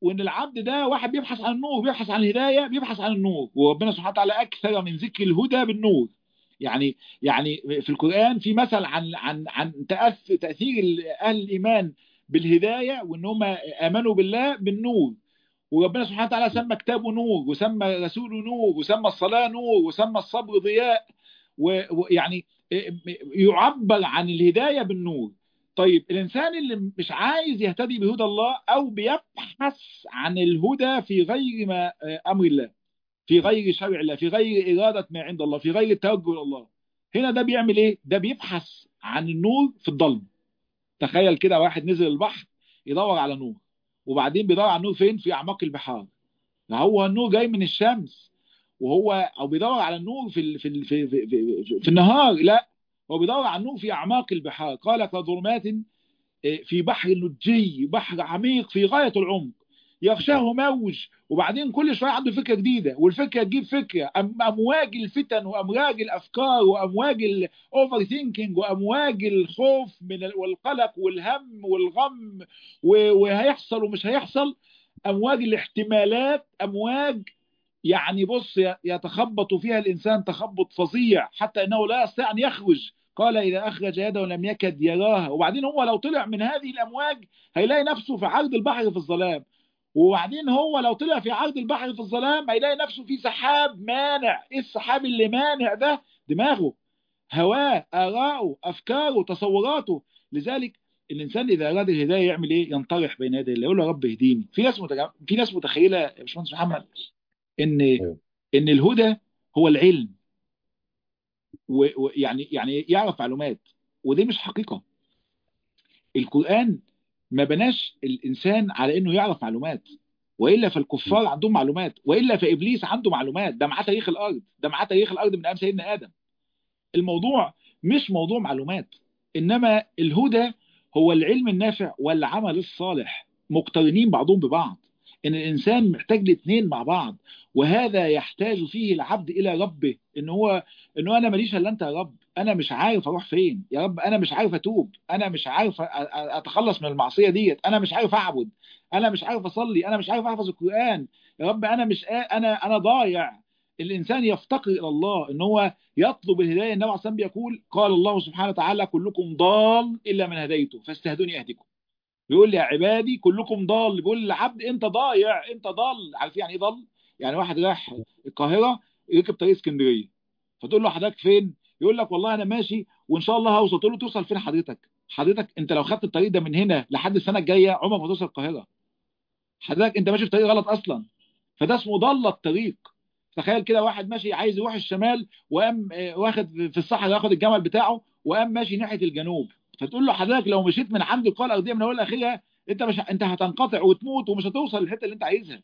وان العبد ده واحد بيبحث عن النور بيبحث عن الهدايه بيبحث عن النور وربنا سبحانه وتعالى اكثر من ذكر الهدى بالنور يعني يعني في القران في مثل عن عن عن تأث- تاثير اهل الايمان بالهدايه وان هم امنوا بالله بالنور وربنا سبحانه وتعالى سمى كتابه نور وسمى رسوله نور وسمى الصلاه نور وسمى الصبر ضياء و- ويعني يعبر عن الهدايه بالنور طيب الانسان اللي مش عايز يهتدي بهدى الله او بيبحث عن الهدى في غير ما امر الله في غير شرع الله في غير اراده ما عند الله في غير التوجه الى الله هنا ده بيعمل ايه ده بيبحث عن النور في الضلمه تخيل كده واحد نزل البحر يدور على نور وبعدين بيدور على النور فين في اعماق البحار هو النور جاي من الشمس وهو او بيدور على النور في ال في ال في, في, في, في, في النهار لا هو بيدور على النور في اعماق البحار قال كظلمات في بحر لجي بحر عميق في غايه العمق يغشاه موج وبعدين كل شويه عنده فكره جديده والفكره تجيب فكره أم امواج الفتن وامواج الافكار وامواج الاوفر ثينكينج وامواج الخوف من ال- والقلق والهم والغم و- وهيحصل ومش هيحصل امواج الاحتمالات امواج يعني بص ي- يتخبط فيها الانسان تخبط فظيع حتى انه لا يستطيع ان يخرج قال اذا اخرج يده لم يكد يراها وبعدين هو لو طلع من هذه الامواج هيلاقي نفسه في عرض البحر في الظلام وبعدين هو لو طلع في عرض البحر في الظلام هيلاقي نفسه في سحاب مانع ايه السحاب اللي مانع ده دماغه هواه آراءه أفكاره تصوراته لذلك الإنسان إذا أراد الهداية يعمل إيه؟ ينطرح بين يدي الله يقول له يا رب اهديني في ناس متج... في ناس متخيلة يا باشمهندس محمد إن أيوة. إن الهدى هو العلم ويعني يعني يعرف معلومات ودي مش حقيقة القرآن ما بناش الإنسان على إنه يعرف معلومات وإلا فالكفار عندهم معلومات وإلا فإبليس عنده معلومات ده معاه تاريخ الأرض ده معاه تاريخ الأرض من أيام سيدنا آدم الموضوع مش موضوع معلومات إنما الهدى هو العلم النافع والعمل الصالح مقترنين بعضهم ببعض إن الإنسان محتاج الاثنين مع بعض وهذا يحتاج فيه العبد إلى ربه إن هو إنه أنا ماليش إلا أنت يا رب أنا مش عارف أروح فين يا رب أنا مش عارف أتوب أنا مش عارف أ- أ- أتخلص من المعصية ديت أنا مش عارف أعبد أنا مش عارف أصلي أنا مش عارف أحفظ القرآن يا رب أنا مش آ- أنا أنا ضايع الإنسان يفتقر إلى الله إن هو يطلب الهداية النبي عليه الصلاة بيقول قال الله سبحانه وتعالى كلكم ضال إلا من هديته فاستهدوني أهدكم بيقول لي يا عبادي كلكم ضال بيقول للعبد انت ضايع انت ضال عارف يعني ايه ضال يعني واحد رايح القاهره يركب طريق اسكندريه فتقول له حضرتك فين يقول لك والله انا ماشي وان شاء الله هوصل تقول له توصل فين حضرتك حضرتك انت لو خدت الطريق ده من هنا لحد السنه الجايه عمرك ما توصل القاهره حضرتك انت ماشي في طريق غلط اصلا فده اسمه ضل الطريق تخيل كده واحد ماشي عايز يروح الشمال وقام آه، واخد في الصحراء ياخد الجمل بتاعه وقام ماشي ناحيه الجنوب فتقول له حضرتك لو مشيت من عند القاع الارضيه من اولها لاخرها انت مش انت هتنقطع وتموت ومش هتوصل للحته اللي انت عايزها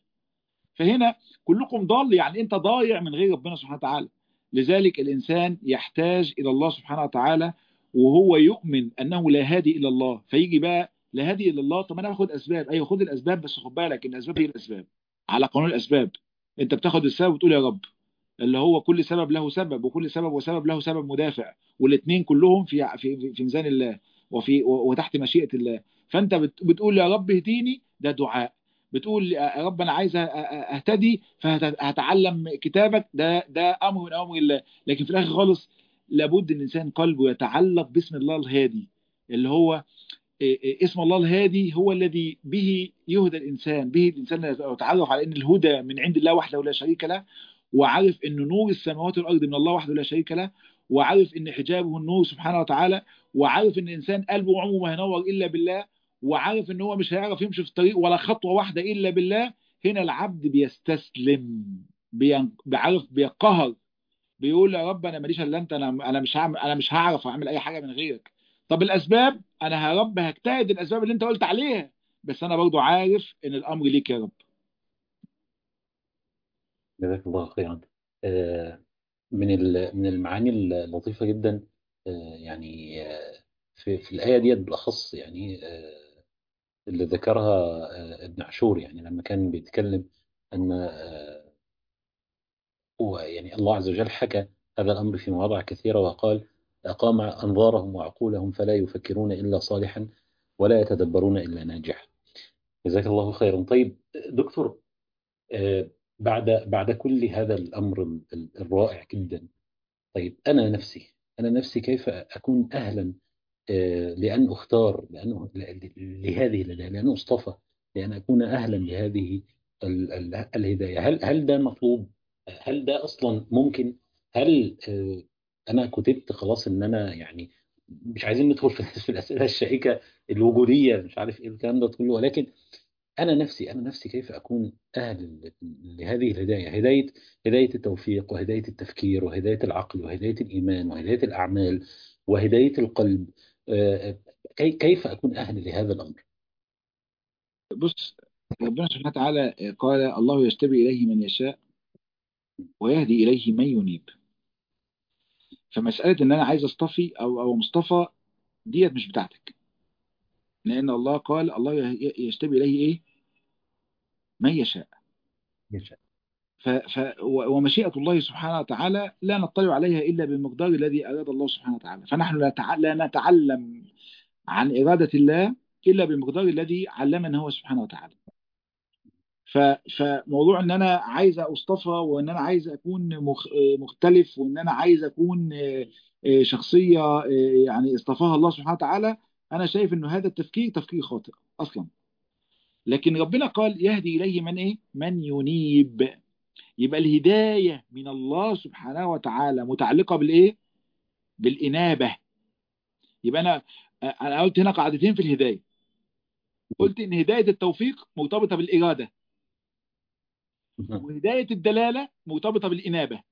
فهنا كلكم ضال يعني انت ضايع من غير ربنا سبحانه وتعالى لذلك الانسان يحتاج الى الله سبحانه وتعالى وهو يؤمن انه لا هادي الا الله فيجي بقى لا هادي الا الله طب انا باخد اسباب ايوه خد الاسباب بس خد بالك ان الاسباب هي الاسباب على قانون الاسباب انت بتاخد السبب وتقول يا رب اللي هو كل سبب له سبب وكل سبب وسبب له سبب مدافع والاثنين كلهم في في في في ميزان الله وفي وتحت مشيئة الله فانت بت- بتقول يا رب اهديني ده دعاء بتقول يا رب انا عايز أ- أ- اهتدي فهتعلم كتابك ده ده امر من اوامر الله لكن في الاخر خالص لابد ان الانسان قلبه يتعلق باسم الله الهادي اللي هو إيه إيه اسم الله الهادي هو الذي به يهدى الانسان به الانسان يتعرف على ان الهدى من عند الله وحده لا شريك له وعارف ان نور السماوات والارض من الله وحده لا شريك له وعارف ان حجابه النور سبحانه وتعالى وعارف ان الانسان قلبه عمره ما هينور الا بالله وعارف ان هو مش هيعرف يمشي في الطريق ولا خطوه واحده الا بالله هنا العبد بيستسلم بين- بيعرف بيقهر بيقول يا رب انا ماليش الا انت انا انا مش هعمل انا مش هعرف اعمل اي حاجه من غيرك طب الاسباب انا يا رب هجتهد الاسباب اللي انت قلت عليها بس انا برضو عارف ان الامر ليك يا رب جزاك الله خيرا آه، من ال- من المعاني اللطيفة جدا آه، يعني آه، في في الآية ديت بالأخص يعني آه، اللي ذكرها آه، ابن عاشور يعني لما كان بيتكلم أن آه، هو يعني الله عز وجل حكى هذا الأمر في مواضع كثيرة وقال أقام أنظارهم وعقولهم فلا يفكرون إلا صالحا ولا يتدبرون إلا ناجحا جزاك الله خيرا طيب دكتور آه، بعد بعد كل هذا الأمر ال- ال- الرائع جدا طيب أنا نفسي أنا نفسي كيف أكون أهلا آه، لأن أختار لأنه ل- لهذه الهداية لأن أصطفى لأن أكون أهلا لهذه ال- ال- الهداية هل هل ده مطلوب هل ده أصلا ممكن هل آه، أنا كتبت خلاص إن أنا يعني مش عايزين ندخل في في الأسئلة الشائكة الوجودية مش عارف إيه الكلام ده كله ولكن أنا نفسي أنا نفسي كيف أكون أهل ل- لهذه الهداية هداية هداية التوفيق وهداية التفكير وهداية العقل وهداية الإيمان وهداية الأعمال وهداية القلب آه، كي- كيف أكون أهل لهذا الأمر بص ربنا سبحانه وتعالى قال الله يجتبي إليه من يشاء ويهدي إليه من ينيب فمسألة إن أنا عايز أصطفي أو أو مصطفى ديت مش بتاعتك لأن الله قال الله ي- يجتبي إليه إيه من يشاء يشاء. ف ف و- ومشيئة الله سبحانه وتعالى لا نطلع عليها إلا بالمقدار الذي أراد الله سبحانه وتعالى فنحن لا تع- لا نتعلم عن إرادة الله إلا بالمقدار الذي علمنا هو سبحانه وتعالى ف فموضوع ان انا عايز اصطفى وان انا عايز اكون مخ مختلف وان انا عايز اكون آه، آه، شخصيه آه، يعني اصطفاها الله سبحانه وتعالى انا شايف انه هذا التفكير تفكير خاطئ اصلا لكن ربنا قال يهدي اليه من ايه من ينيب يبقى الهدايه من الله سبحانه وتعالى متعلقه بالايه بالانابه يبقى انا انا قلت هنا قاعدتين في الهدايه قلت ان هدايه التوفيق مرتبطه بالاراده وهدايه الدلاله مرتبطه بالانابه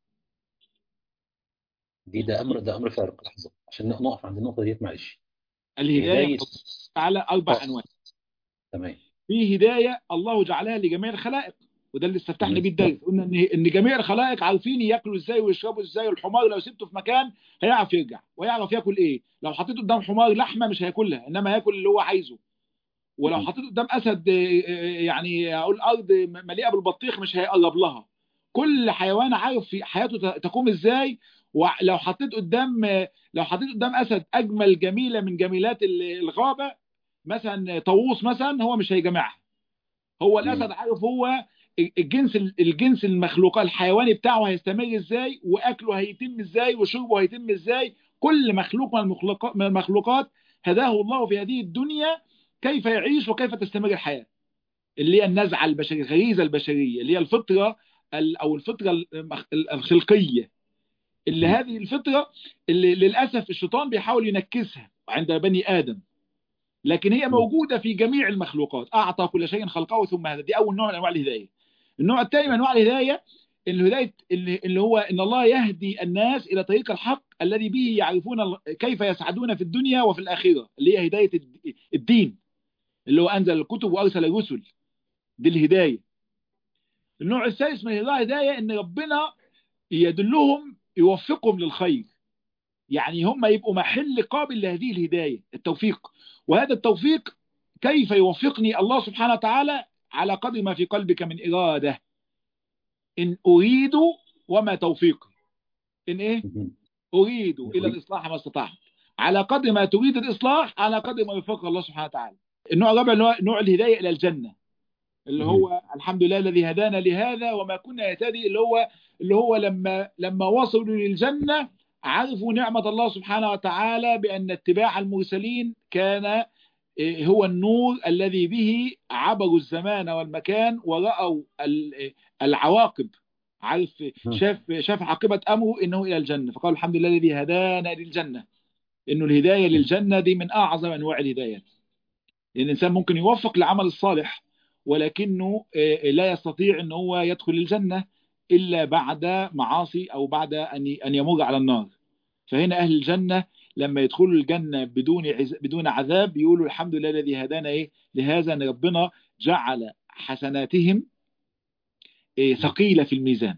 دي ده أمر ده أمر فارق لحظة عشان نقف عند النقطة ديت معلش الهدايه هداية على اربع انواع خاص تمام في هدايه الله جعلها لجميع الخلائق وده اللي استفتحنا تمام بيه الدرس قلنا ان ان جميع الخلائق عارفين ياكلوا ازاي ويشربوا ازاي والحمار لو سبته في مكان هيعرف يرجع ويعرف ياكل ايه لو حطيته قدام حمار لحمه مش هياكلها انما هياكل اللي هو عايزه ولو مم. حطيته قدام اسد آه، آه، يعني اقول ارض مليئه بالبطيخ مش هيقرب لها كل حيوان عارف في حياته ت- تقوم ازاي ولو حطيت قدام آه، لو حطيت قدام اسد اجمل جميله من جميلات ال- الغابه مثلا طاووس مثلا هو مش هيجمعها هو الاسد مم. عارف هو الجنس الجنس المخلوق الحيواني بتاعه هيستمر ازاي واكله هيتم ازاي وشربه هيتم ازاي كل مخلوق من المخلوقات من المخلوقات هداه الله في هذه الدنيا كيف يعيش وكيف تستمر الحياه اللي هي النزعه البشريه الغريزه البشريه اللي هي الفطره ال- او الفطره المخ- الخلقيه اللي مم. هذه الفطره اللي للاسف الشيطان بيحاول ينكسها عند بني ادم لكن هي مم. موجوده في جميع المخلوقات اعطى كل شيء خلقه ثم هذا دي اول نوع من انواع الهدايه النوع الثاني من انواع الهدايه الهدايه اللي اللي هو ان الله يهدي الناس الى طريق الحق الذي به يعرفون ال- كيف يسعدون في الدنيا وفي الاخره اللي هي هدايه الد- الدين اللي هو انزل الكتب وارسل الرسل دي الهدايه النوع الثالث من الهدايه ان ربنا يدلهم يوفقهم للخير يعني هم يبقوا محل قابل لهذه الهدايه التوفيق وهذا التوفيق كيف يوفقني الله سبحانه وتعالى على قدر ما في قلبك من اراده ان اريد وما توفيقي ان ايه مم. اريد الى الاصلاح ما استطعت على قدر ما تريد الاصلاح على قدر ما يوفقك الله سبحانه وتعالى النوع الرابع اللي هو نوع الهدايه الى الجنه اللي مم. هو الحمد لله الذي هدانا لهذا وما كنا نهتدي اللي هو اللي هو لما لما وصلوا للجنه عرفوا نعمه الله سبحانه وتعالى بان اتباع المرسلين كان إيه، هو النور الذي به عبروا الزمان والمكان ورأوا ال- العواقب عارف مم. شاف شاف عاقبة أمره إنه إلى الجنة فقال الحمد لله الذي هدانا للجنة إنه الهداية للجنة دي من أعظم أنواع الهدايات لأن الإنسان ممكن يوفق لعمل الصالح ولكنه آه، لا يستطيع أن هو يدخل الجنة إلا بعد معاصي أو بعد أن أن يمر على النار فهنا أهل الجنة لما يدخلوا الجنة بدون عز... بدون عذاب يقولوا الحمد لله الذي هدانا إيه لهذا أن ربنا جعل حسناتهم إيه ثقيلة في الميزان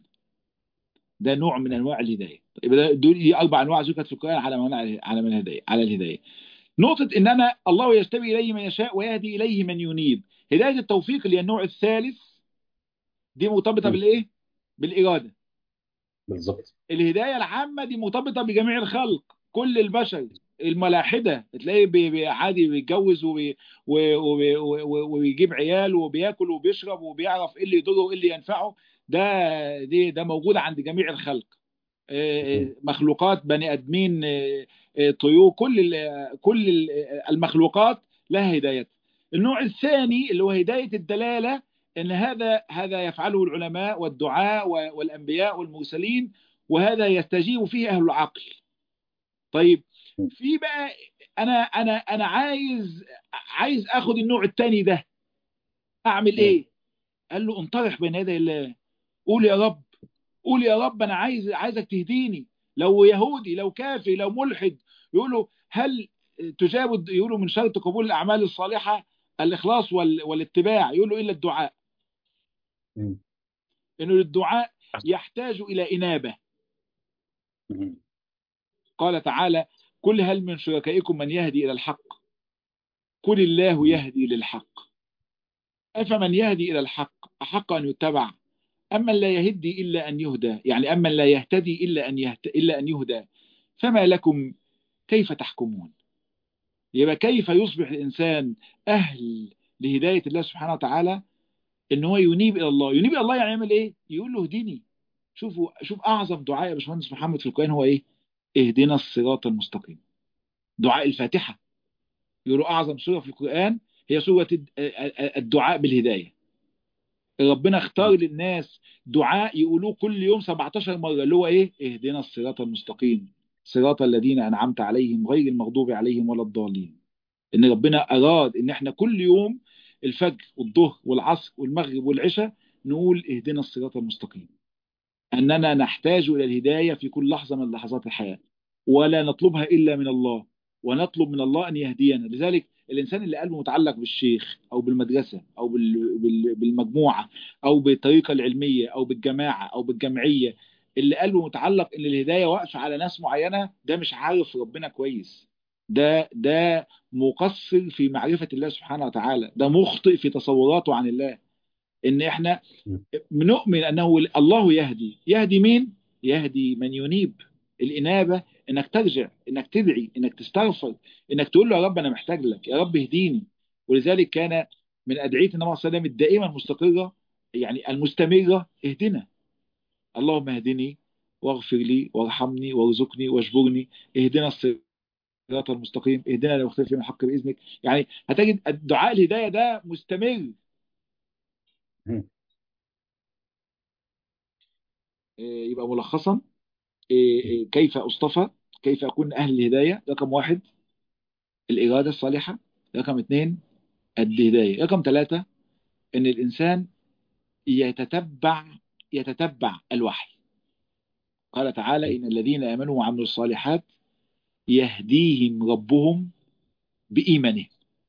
ده نوع من أنواع الهداية يبقى ده- دول دي أربع أنواع ذكرت في القرآن على من على من الهداية على الهداية نقطة إن أنا الله يجتبي إليه من يشاء ويهدي إليه من ينيب هداية التوفيق اللي هي النوع الثالث دي مرتبطة مم. بالإيه؟ بالإرادة بالظبط الهداية العامة دي مرتبطة بجميع الخلق كل البشر الملاحدة تلاقيه بي- بي- عادي بيتجوز وبي- و- وبي- و- وبيجيب عيال وبياكل وبيشرب وبيعرف ايه اللي يضره وايه اللي ينفعه ده دي ده موجود عند جميع الخلق آه، مخلوقات بني ادمين آه، آه، طيور كل ال- كل ال- المخلوقات لها هداية النوع الثاني اللي هو هداية الدلالة ان هذا هذا يفعله العلماء والدعاء و- والانبياء والمرسلين وهذا يستجيب فيه اهل العقل طيب في بقى انا انا انا عايز عايز اخد النوع الثاني ده اعمل ايه قال له انطرح بين يدي الله قول يا رب قول يا رب انا عايز عايزك تهديني لو يهودي لو كافر لو ملحد يقولوا هل تجاب يقولوا من شرط قبول الاعمال الصالحه الاخلاص وال... والاتباع يقولوا الا الدعاء مم. انه الدعاء يحتاج الى انابه مم. قال تعالى قل هل من شركائكم من يهدي الى الحق قل الله يهدي للحق افمن يهدي الى الحق احق ان يتبع اما لا يهدي الا ان يهدى يعني اما لا يهتدي الا ان يهت... الا ان يهدى فما لكم كيف تحكمون يبقى كيف يصبح الإنسان أهل لهداية الله سبحانه وتعالى إن هو ينيب إلى الله ينيب إلى الله يعني يعمل إيه يقول له اهدني شوفوا شوف أعظم دعاء يا باشمهندس محمد في القرآن هو إيه اهدنا الصراط المستقيم دعاء الفاتحة يقولوا أعظم سورة في القرآن هي سورة الدعاء بالهداية ربنا اختار للناس دعاء يقولوه كل يوم 17 مرة اللي هو إيه اهدنا الصراط المستقيم صراط الذين أنعمت عليهم غير المغضوب عليهم ولا الضالين إن ربنا أراد إن إحنا كل يوم الفجر والظهر والعصر والمغرب والعشاء نقول اهدنا الصراط المستقيم أننا نحتاج إلى الهداية في كل لحظة من لحظات الحياة ولا نطلبها إلا من الله ونطلب من الله أن يهدينا لذلك الإنسان اللي قلبه متعلق بالشيخ أو بالمدرسة أو بال- بال- بالمجموعة أو بالطريقة العلمية أو بالجماعة أو بالجمعية اللي قلبه متعلق إن الهداية واقفة على ناس معينة ده مش عارف ربنا كويس ده ده مقصر في معرفة الله سبحانه وتعالى ده مخطئ في تصوراته عن الله إن إحنا بنؤمن أنه الله يهدي يهدي مين؟ يهدي من ينيب الإنابة إنك ترجع إنك تدعي إنك تستغفر إنك تقول له يا رب أنا محتاج لك يا رب اهديني ولذلك كان من أدعية النبي صلى الله عليه وسلم الدائمة المستقرة يعني المستمرة اهدنا اللهم اهدني واغفر لي وارحمني وارزقني واجبرني اهدنا الصراط المستقيم اهدنا لو اختلف من الحق بإذنك يعني هتجد الدعاء الهداية ده مستمر مم. إيه، يبقى ملخصا إيه، إيه، كيف أصطفى كيف أكون أهل الهداية رقم واحد الإرادة الصالحة رقم اثنين الهداية رقم ثلاثة إن الإنسان يتتبع يتتبع الوحي قال تعالى إن الذين آمنوا وعملوا الصالحات يهديهم ربهم بإيمانهم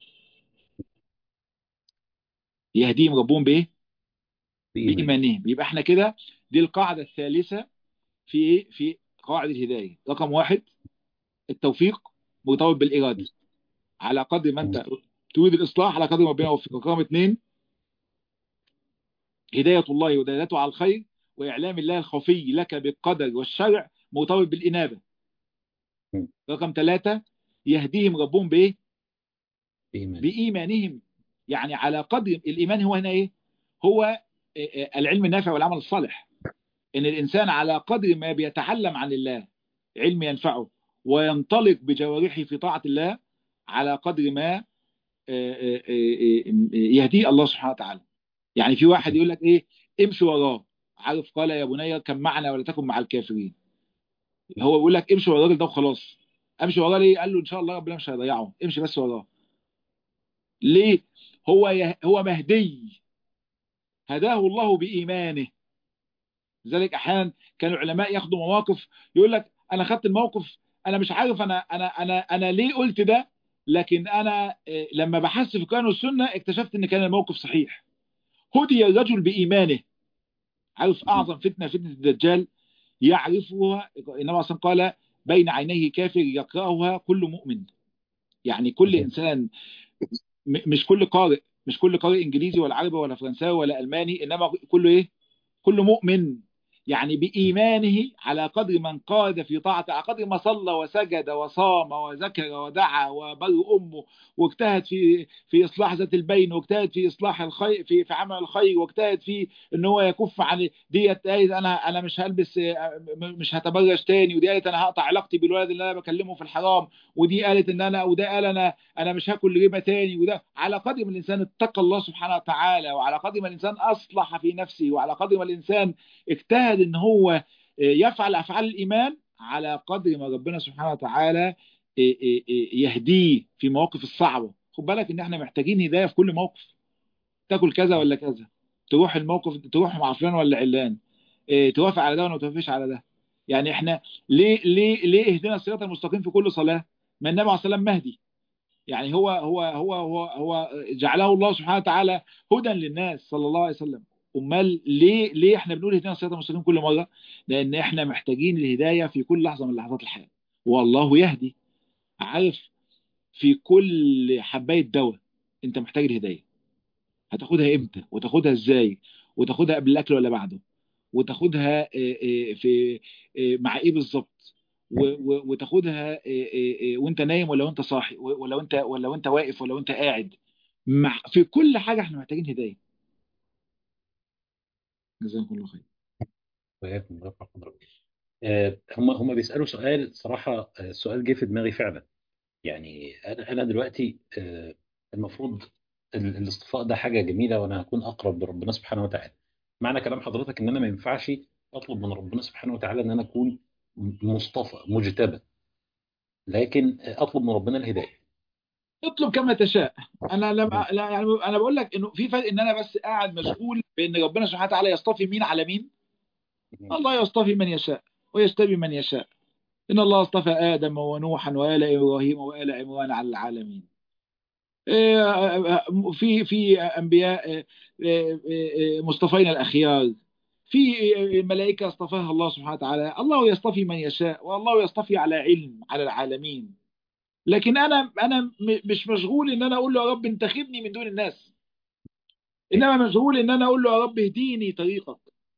يهديهم ربهم بإيه؟ بإيمان بإيمانهم يبقى احنا كده دي القاعدة الثالثة في إيه؟ في قواعد الهداية رقم واحد التوفيق مرتبط بالإرادة على قدر ما أنت تريد الإصلاح على قدر ما ربنا يوفقك رقم اثنين هداية الله ودلالته على الخير وإعلام الله الخفي لك بالقدر والشرع مرتبط بالإنابة م. رقم ثلاثة يهديهم ربهم بإيه؟ بإيمان بإيمانهم يعني على قدر الإيمان هو هنا إيه؟ هو العلم النافع والعمل الصالح إن الإنسان على قدر ما بيتعلم عن الله علم ينفعه وينطلق بجوارحه في طاعة الله على قدر ما يهديه الله سبحانه وتعالى يعني في واحد يقول لك ايه امشي وراه عارف قال يا بني كن معنا ولا تكن مع الكافرين هو بيقول لك امشي ورا الراجل ده وخلاص امشي وراه ليه قال له ان شاء الله ربنا مش هيضيعه امشي بس وراه ليه هو يه... هو مهدي هداه الله بإيمانه لذلك احيانا كان العلماء ياخدوا مواقف يقول لك انا خدت الموقف انا مش عارف انا انا انا انا ليه قلت ده لكن انا إيه، لما بحثت في القرآن والسنة اكتشفت ان كان الموقف صحيح هدي الرجل بإيمانه عارف أعظم فتنة فتنة الدجال يعرفها النبي أصلا قال بين عينيه كافر يقرأها كل مؤمن يعني كل إنسان م- مش كل قارئ مش كل قارئ إنجليزي ولا عربي ولا فرنساوي ولا ألماني إنما كله إيه كل مؤمن يعني بإيمانه على قدر من قاد في طاعته على قدر ما صلى وسجد وصام وذكر ودعا وبر أمه واجتهد في في إصلاح ذات البين واجتهد في إصلاح الخير في في عمل الخير واجتهد في إن هو يكف عن ديت قالت أنا أنا مش هلبس مش هتبرج تاني ودي قالت أنا هقطع علاقتي بالولد اللي أنا بكلمه في الحرام ودي قالت إن أنا وده قال أنا أنا مش هاكل ربا تاني وده على قدر ما الإنسان اتقى الله سبحانه وتعالى وعلى قدر ما الإنسان أصلح في نفسه وعلى قدر ما الإنسان اجتهد ان هو يفعل افعال الايمان على قدر ما ربنا سبحانه وتعالى يهديه في مواقف الصعبه خد بالك ان احنا محتاجين هدايه في كل موقف تاكل كذا ولا كذا تروح الموقف تروح مع فلان ولا علان توافق على ده ولا ما توافقش على ده يعني احنا ليه ليه ليه اهدنا الصراط المستقيم في كل صلاه ما النبي عليه الصلاه والسلام مهدي يعني هو هو هو هو هو جعله الله سبحانه وتعالى هدى للناس صلى الله عليه وسلم امال ليه ليه احنا بنقول اهدنا الصراط المستقيم كل مره لان احنا محتاجين الهدايه في كل لحظه من لحظات الحياه والله يهدي عارف في كل حبايه دواء انت محتاج الهدايه هتاخدها امتى وتاخدها ازاي وتاخدها قبل الاكل ولا بعده وتاخدها في مع ايه بالظبط وتاخدها وانت نايم ولا وانت صاحي ولا وانت ولا وانت واقف ولا وانت قاعد مع في كل حاجه احنا محتاجين هدايه جزاكم الله خير وياكم الله حضرتك آه، هم هم بيسالوا سؤال صراحه آه، السؤال جه في دماغي فعلا يعني انا انا دلوقتي آه، المفروض ال- الاصطفاء ده حاجه جميله وانا هكون اقرب لربنا سبحانه وتعالى معنى كلام حضرتك ان انا ما ينفعش اطلب من ربنا سبحانه وتعالى ان انا اكون مصطفى مجتبى لكن اطلب من ربنا الهدايه اطلب كما تشاء انا لم لا يعني انا بقول لك انه في فرق ان انا بس قاعد مشغول بان ربنا سبحانه وتعالى يصطفي مين على مين الله يصطفي من يشاء ويجتبي من يشاء ان الله اصطفى ادم ونوحا وال ابراهيم وال عمران على العالمين في في انبياء مصطفين الاخيار في ملائكه اصطفاها الله سبحانه وتعالى الله يصطفي من يشاء والله يصطفي على علم على العالمين لكن انا انا مش مشغول ان انا اقول له يا رب انتخبني من دون الناس انما مشغول ان انا اقول له يا رب اهديني طريقك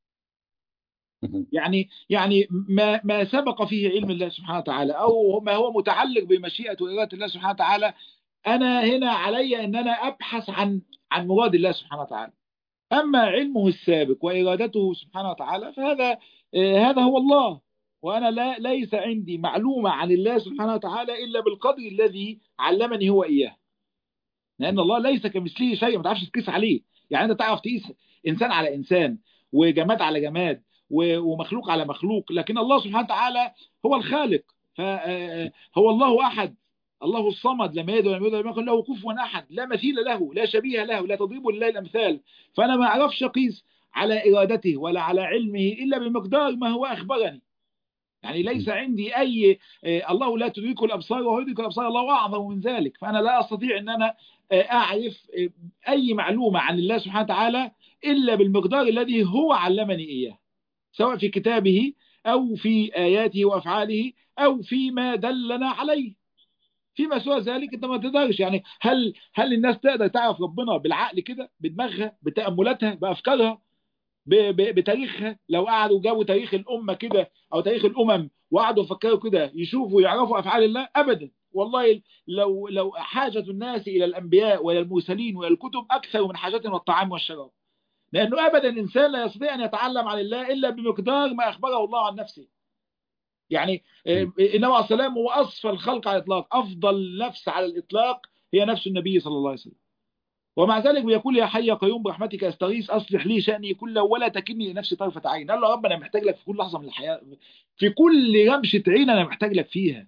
يعني يعني ما ما سبق فيه علم الله سبحانه وتعالى او ما هو متعلق بمشيئه واراده الله سبحانه وتعالى انا هنا علي ان انا ابحث عن عن مراد الله سبحانه وتعالى اما علمه السابق وارادته سبحانه وتعالى فهذا هذا هو الله وانا لا ليس عندي معلومه عن الله سبحانه وتعالى الا بالقدر الذي علمني هو اياه لان الله ليس كمثله شيء ما تعرفش تقيس عليه يعني انت تعرف تقيس انسان على انسان وجماد على جماد ومخلوق على مخلوق لكن الله سبحانه وتعالى هو الخالق فهو الله احد الله الصمد لم يلد ولم يولد ولم يكن له كفوا احد لا مثيل له لا شبيه له لا تضرب لله الامثال فانا ما اعرفش اقيس على ارادته ولا على علمه الا بمقدار ما هو اخبرني يعني ليس عندي اي الله لا تدركه الابصار وهو يدرك الابصار الله اعظم من ذلك فانا لا استطيع ان انا اعرف اي معلومه عن الله سبحانه وتعالى الا بالمقدار الذي هو علمني اياه سواء في كتابه او في اياته وافعاله او فيما دلنا عليه فيما سوى ذلك انت ما تقدرش يعني هل هل الناس تقدر تعرف ربنا بالعقل كده بدماغها بتاملاتها بافكارها بتاريخها لو قعدوا جابوا تاريخ الامه كده او تاريخ الامم وقعدوا يفكروا كده يشوفوا يعرفوا افعال الله ابدا والله لو لو حاجه الناس الى الانبياء والى المرسلين والى الكتب اكثر من حاجتهم الطعام والشراب لانه ابدا انسان لا يستطيع ان يتعلم عن الله الا بمقدار ما اخبره الله عن نفسه يعني النبي عليه السلام هو اصفى الخلق على الاطلاق افضل نفس على الاطلاق هي نفس النبي صلى الله عليه وسلم ومع ذلك بيقول يا حي يا قيوم برحمتك استغيث اصلح لي شاني كله ولا تكلني لنفسي طرفه عين قال له يا رب انا محتاج لك في كل لحظه من الحياه في كل رمشه عين انا محتاج لك فيها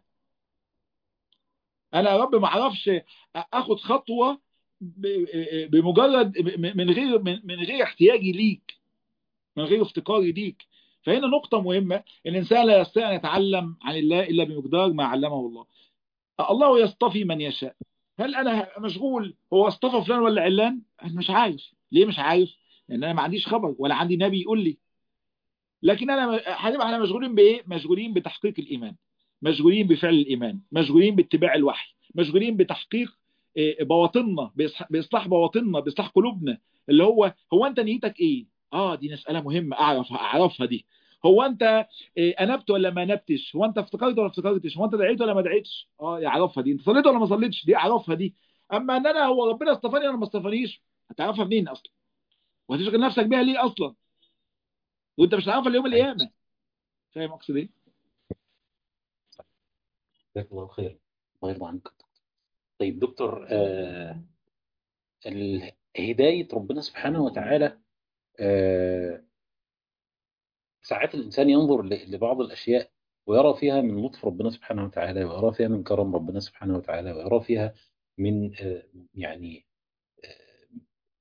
انا يا رب ما اعرفش اخد خطوه بمجرد من غير من غير احتياجي ليك من غير افتقاري ليك فهنا نقطة مهمة الإنسان لا يستطيع أن يتعلم عن الله إلا بمقدار ما علمه الله الله يصطفي من يشاء هل أنا مشغول هو اصطفى فلان ولا علان أنا مش عارف ليه مش عارف لأن أنا ما عنديش خبر ولا عندي نبي يقول لي لكن أنا هنبقى احنا مشغولين بإيه مشغولين بتحقيق الإيمان مشغولين بفعل الإيمان مشغولين باتباع الوحي مشغولين بتحقيق بواطننا بإصلاح بواطننا بإصلاح قلوبنا اللي هو هو أنت نيتك إيه اه دي مسألة مهمة اعرف اعرفها دي هو انت إيه، انبت ولا ما انبتش هو انت افتكرت ولا ما افتكرتش هو انت دعيت ولا ما دعيتش اه يعرفها دي انت صليت ولا ما صليتش دي اعرفها دي اما ان انا هو ربنا اصطفاني ولا ما اصطفانيش هتعرفها منين اصلا وهتشغل نفسك بيها ليه اصلا وانت مش هتعرفها ليوم القيامه فاهم اقصد ايه جزاك الله خير الله يرضى عنك طيب دكتور آه ال- هداية ربنا سبحانه وتعالى آه ساعات الإنسان ينظر ل- لبعض الأشياء ويرى فيها من لطف ربنا سبحانه وتعالى ويرى فيها من كرم ربنا سبحانه وتعالى ويرى فيها من آه يعني آه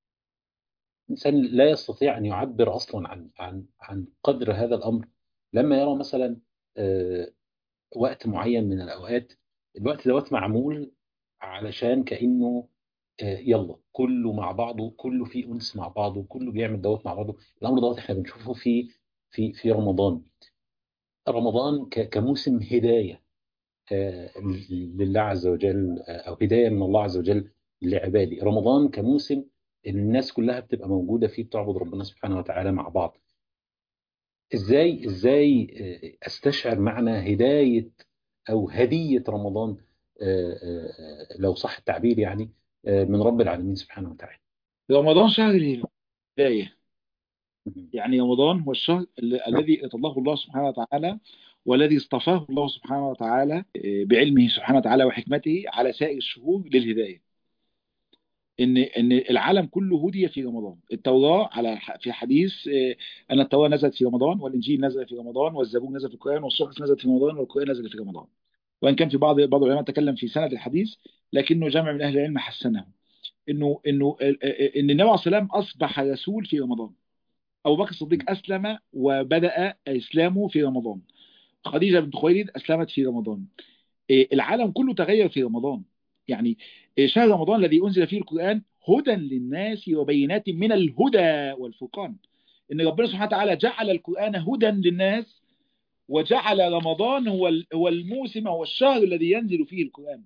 إنسان لا يستطيع أن يعبر أصلا عن عن عن قدر هذا الأمر لما يرى مثلا آه وقت معين من الأوقات الوقت دوت معمول علشان كأنه آه، يلا كله مع بعضه كله فيه أنس مع بعضه كله بيعمل دوت مع بعضه الأمر دوت احنا بنشوفه في في في رمضان رمضان ك- كموسم هداية آه، لله عز وجل آه، أو هداية من الله عز وجل لعباده رمضان كموسم الناس كلها بتبقى موجودة فيه بتعبد ربنا سبحانه وتعالى مع بعض ازاي ازاي آه، استشعر معنى هداية او هدية رمضان آه، آه، آه، لو صح التعبير يعني آه، من رب العالمين سبحانه وتعالى رمضان شهر الهدايه يعني رمضان هو الشهر ال- الذي اطلقه الله سبحانه وتعالى والذي اصطفاه الله سبحانه وتعالى آه، بعلمه سبحانه وتعالى وحكمته على سائر الشهور للهدايه ان ان العالم كله هدي في رمضان التوراه على ح- في حديث آه، ان التوراه نزلت في رمضان والانجيل نزل في رمضان والزبور نزل في القران والصحف نزلت في رمضان والقران نزل في رمضان وان كان في بعض بعض العلماء تكلم في سند الحديث لكنه جمع من اهل العلم حسنه انه انه آه، آه، ان النبي عليه الصلاه والسلام اصبح رسول في رمضان ابو بكر الصديق اسلم وبدا اسلامه في رمضان خديجه بنت خويلد اسلمت في رمضان إيه، العالم كله تغير في رمضان يعني إيه، شهر رمضان الذي انزل فيه القران هدى للناس وبينات من الهدى والفرقان ان ربنا سبحانه وتعالى جعل القران هدى للناس وجعل رمضان هو ال- هو الموسم هو الشهر الذي ينزل فيه القران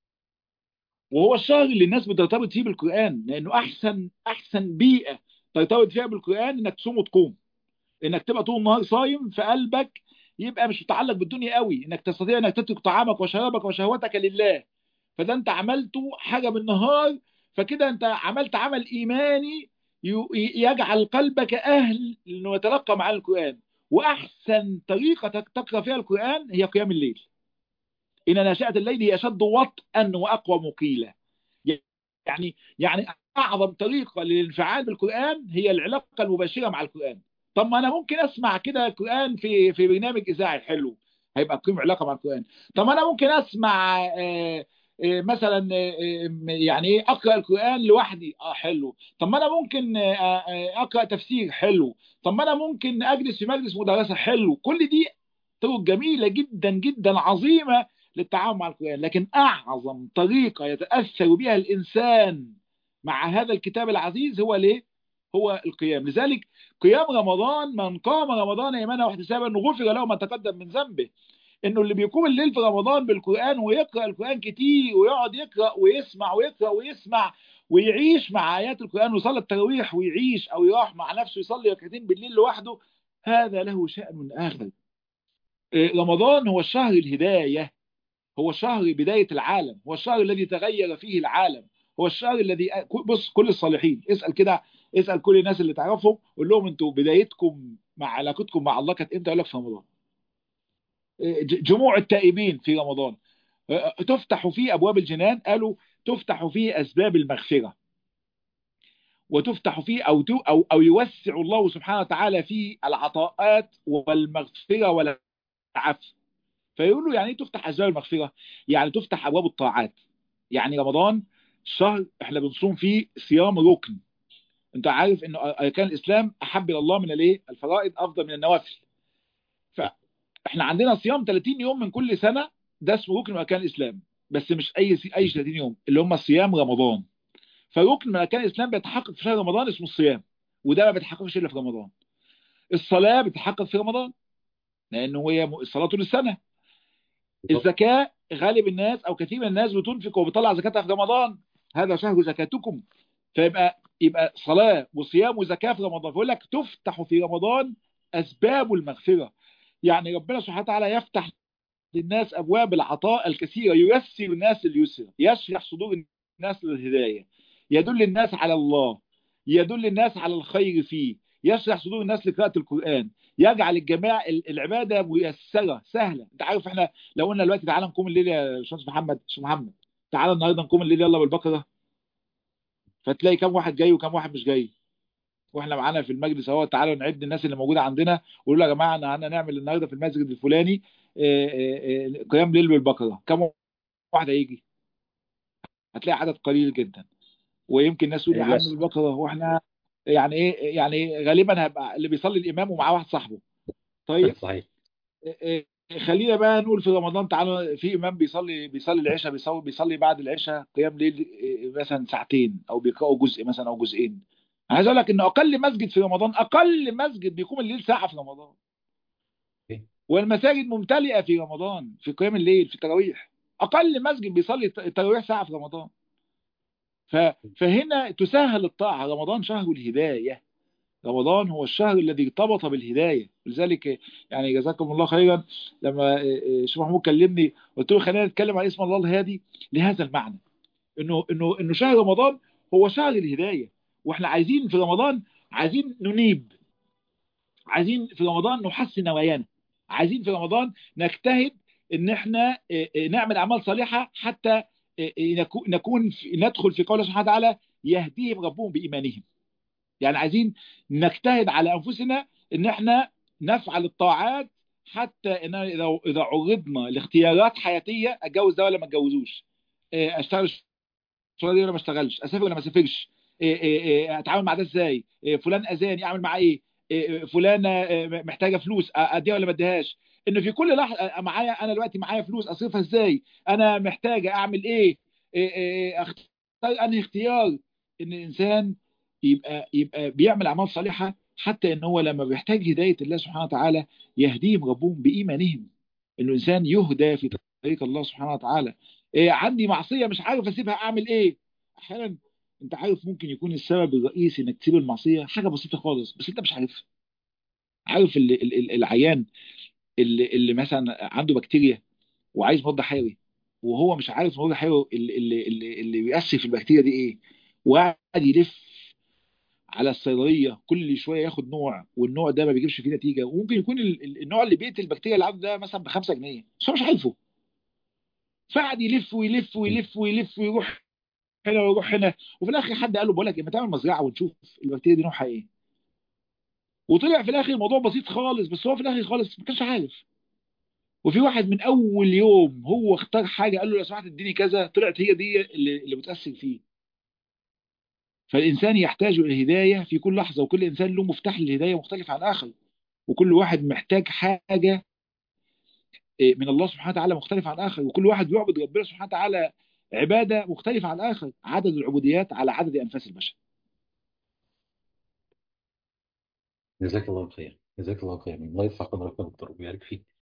وهو الشهر اللي الناس بترتبط فيه بالقران لانه احسن احسن بيئه ترتبط فيها بالقران انك تصوم وتقوم انك تبقى طول النهار صايم في قلبك يبقى مش متعلق بالدنيا قوي انك تستطيع انك تترك طعامك وشرابك وشهوتك لله فده انت عملته حاجه بالنهار فكده انت عملت عمل ايماني ي- يجعل قلبك اهل انه يتلقى مع القران واحسن طريقه تك- تقرا فيها القران هي قيام الليل ان ناشئه الليل هي اشد وطئا واقوى مقيلا يعني يعني اعظم طريقه للانفعال بالقران هي العلاقه المباشره مع القران طب ما انا ممكن اسمع كده القران في في برنامج اذاعي حلو هيبقى قيم علاقه مع القران طب ما انا ممكن اسمع آه، آه، مثلا آه، آه، يعني ايه اقرا القران لوحدي اه حلو طب ما انا ممكن آه، آه، اقرا تفسير حلو طب ما انا ممكن اجلس في مجلس مدرسه حلو كل دي طرق جميله جدا جدا عظيمه للتعامل مع القران لكن اعظم طريقه يتاثر بها الانسان مع هذا الكتاب العزيز هو ليه هو القيام لذلك قيام رمضان من قام رمضان ايمانا واحتسابا غفر له ما تقدم من ذنبه انه اللي بيقوم الليل في رمضان بالقران ويقرا القران كتير ويقعد يقرا ويسمع ويقرا ويسمع ويعيش مع ايات القران ويصلي التراويح ويعيش او يروح مع نفسه يصلي ركعتين بالليل لوحده هذا له شأن آخر إيه، رمضان هو شهر الهداية هو شهر بداية العالم هو الشهر الذي تغير فيه العالم هو الشهر الذي بص كل الصالحين اسأل كده اسأل كل الناس اللي تعرفهم قول لهم انتوا بدايتكم مع علاقتكم مع الله كانت امتى يقول لك في رمضان ج- جموع التائبين في رمضان آه، تفتح فيه ابواب الجنان قالوا تفتح فيه اسباب المغفره وتفتح فيه او تو- او او يوسع الله سبحانه وتعالى فيه العطاءات والمغفره والعفو فيقول له يعني ايه تفتح اسباب المغفره؟ يعني تفتح ابواب الطاعات يعني رمضان شهر احنا بنصوم فيه صيام ركن انت عارف انه اركان الاسلام احب الى الله من الايه؟ الفرائض افضل من النوافل فاحنا عندنا صيام 30 يوم من كل سنه ده اسمه ركن من اركان الاسلام بس مش اي اي 30 يوم اللي هم صيام رمضان فركن من اركان الاسلام بيتحقق في شهر رمضان اسمه الصيام وده ما بيتحققش الا في رمضان الصلاه بتتحقق في رمضان لانه هي الصلاه طول السنه الزكاه غالب الناس او كثير من الناس بتنفق وبتطلع زكاتها في رمضان هذا شهر زكاتكم فيبقى يبقى صلاه وصيام وزكاه في رمضان فيقول لك تفتح في رمضان أسباب المغفرة يعني ربنا سبحانه وتعالى يفتح للناس أبواب العطاء الكثيرة ييسر الناس اليسر يشرح صدور الناس للهداية يدل الناس على الله يدل الناس على الخير فيه يشرح صدور الناس لقراءة القرآن يجعل الجماع العبادة ميسرة سهلة انت عارف احنا لو قلنا دلوقتي تعالى نقوم الليل يا باشمهندس محمد شو محمد تعالى النهارده نقوم الليل يلا بالبقرة فتلاقي كم واحد جاي وكم واحد مش جاي واحنا معانا في المجلس اهو تعالوا نعد الناس اللي موجوده عندنا ويقول يا جماعه انا هنعمل النهارده في المسجد الفلاني قيام ليل بالبقره كم واحد هيجي هتلاقي عدد قليل جدا ويمكن ناس يقول يا عم البقره واحنا يعني ايه يعني غالبا هيبقى اللي بيصلي الامام ومعاه واحد صاحبه طيب صحيح خلينا بقى نقول في رمضان تعالوا في امام بيصلي بيصلي العشاء بيصلي بيصلي بعد العشاء قيام ليل مثلا ساعتين او بيقراوا جزء مثلا او جزئين انا عايز اقول لك ان اقل مسجد في رمضان اقل مسجد بيقوم الليل ساعه في رمضان والمساجد ممتلئه في رمضان في قيام الليل في التراويح اقل مسجد بيصلي التراويح ساعه في رمضان فهنا تسهل الطاعه رمضان شهر الهدايه رمضان هو الشهر الذي ارتبط بالهدايه لذلك يعني جزاكم الله خيرا لما شيخ محمود كلمني قلت له خلينا نتكلم عن اسم الله الهادي لهذا المعنى انه انه انه شهر رمضان هو شهر الهدايه واحنا عايزين في رمضان عايزين ننيب عايزين في رمضان نحسن نوايانا عايزين في رمضان نجتهد ان احنا نعمل اعمال صالحه حتى نكون ندخل في قوله سبحانه وتعالى يهديهم ربهم بايمانهم يعني عايزين نجتهد على انفسنا ان احنا نفعل الطاعات حتى ان اذا اذا عرضنا لاختيارات حياتيه اتجوز ده ولا ما اتجوزوش اشتغل الشغلانه دي ولا ما اشتغلش اسافر ولا ما اسافرش اتعامل مع ده ازاي فلان اذاني اعمل معاه ايه فلانه محتاجه فلوس اديها ولا ما اديهاش انه في كل لحظه معايا انا دلوقتي معايا فلوس اصرفها ازاي انا محتاجه اعمل ايه اختار انهي اختيار ان الانسان يبقى يبقى بيعمل اعمال صالحه حتى ان هو لما بيحتاج هدايه الله سبحانه وتعالى يهديهم ربهم بايمانهم انه الانسان يهدى في طريق الله سبحانه وتعالى إيه عندي معصيه مش عارف اسيبها اعمل ايه احيانا انت عارف ممكن يكون السبب الرئيسي انك تسيب المعصيه حاجه بسيطه خالص بس انت مش عارفها عارف اللي العيان اللي, اللي مثلا عنده بكتيريا وعايز مضاد حيوي وهو مش عارف المضاد الحيوي اللي اللي اللي, اللي بيأثر في البكتيريا دي ايه وقاعد يلف على الصيدليه كل شويه ياخد نوع والنوع ده ما بيجيبش فيه نتيجه وممكن يكون النوع اللي بيقتل البكتيريا اللي عنده ده مثلا ب 5 جنيه بس هو مش عارفه فقعد يلف ويلف ويلف ويلف ويروح هنا ويروح هنا وفي الاخر حد قال له بقول لك ما تعمل مزرعه ونشوف البكتيريا دي نوعها ايه وطلع في الاخر الموضوع بسيط خالص بس هو في الاخر خالص ما كانش عارف وفي واحد من اول يوم هو اختار حاجه قال له لو سمحت اديني كذا طلعت هي دي اللي, اللي بتاثر فيه فالانسان يحتاج الى الهدايه في كل لحظه وكل انسان له مفتاح للهدايه مختلف عن اخر وكل واحد محتاج حاجه من الله سبحانه وتعالى مختلف عن اخر وكل واحد بيعبد ربنا سبحانه وتعالى عباده مختلفه عن اخر عدد العبوديات على عدد انفاس البشر جزاك الله خير جزاك الله خير الله يرفع قدرك يا دكتور ويبارك فيك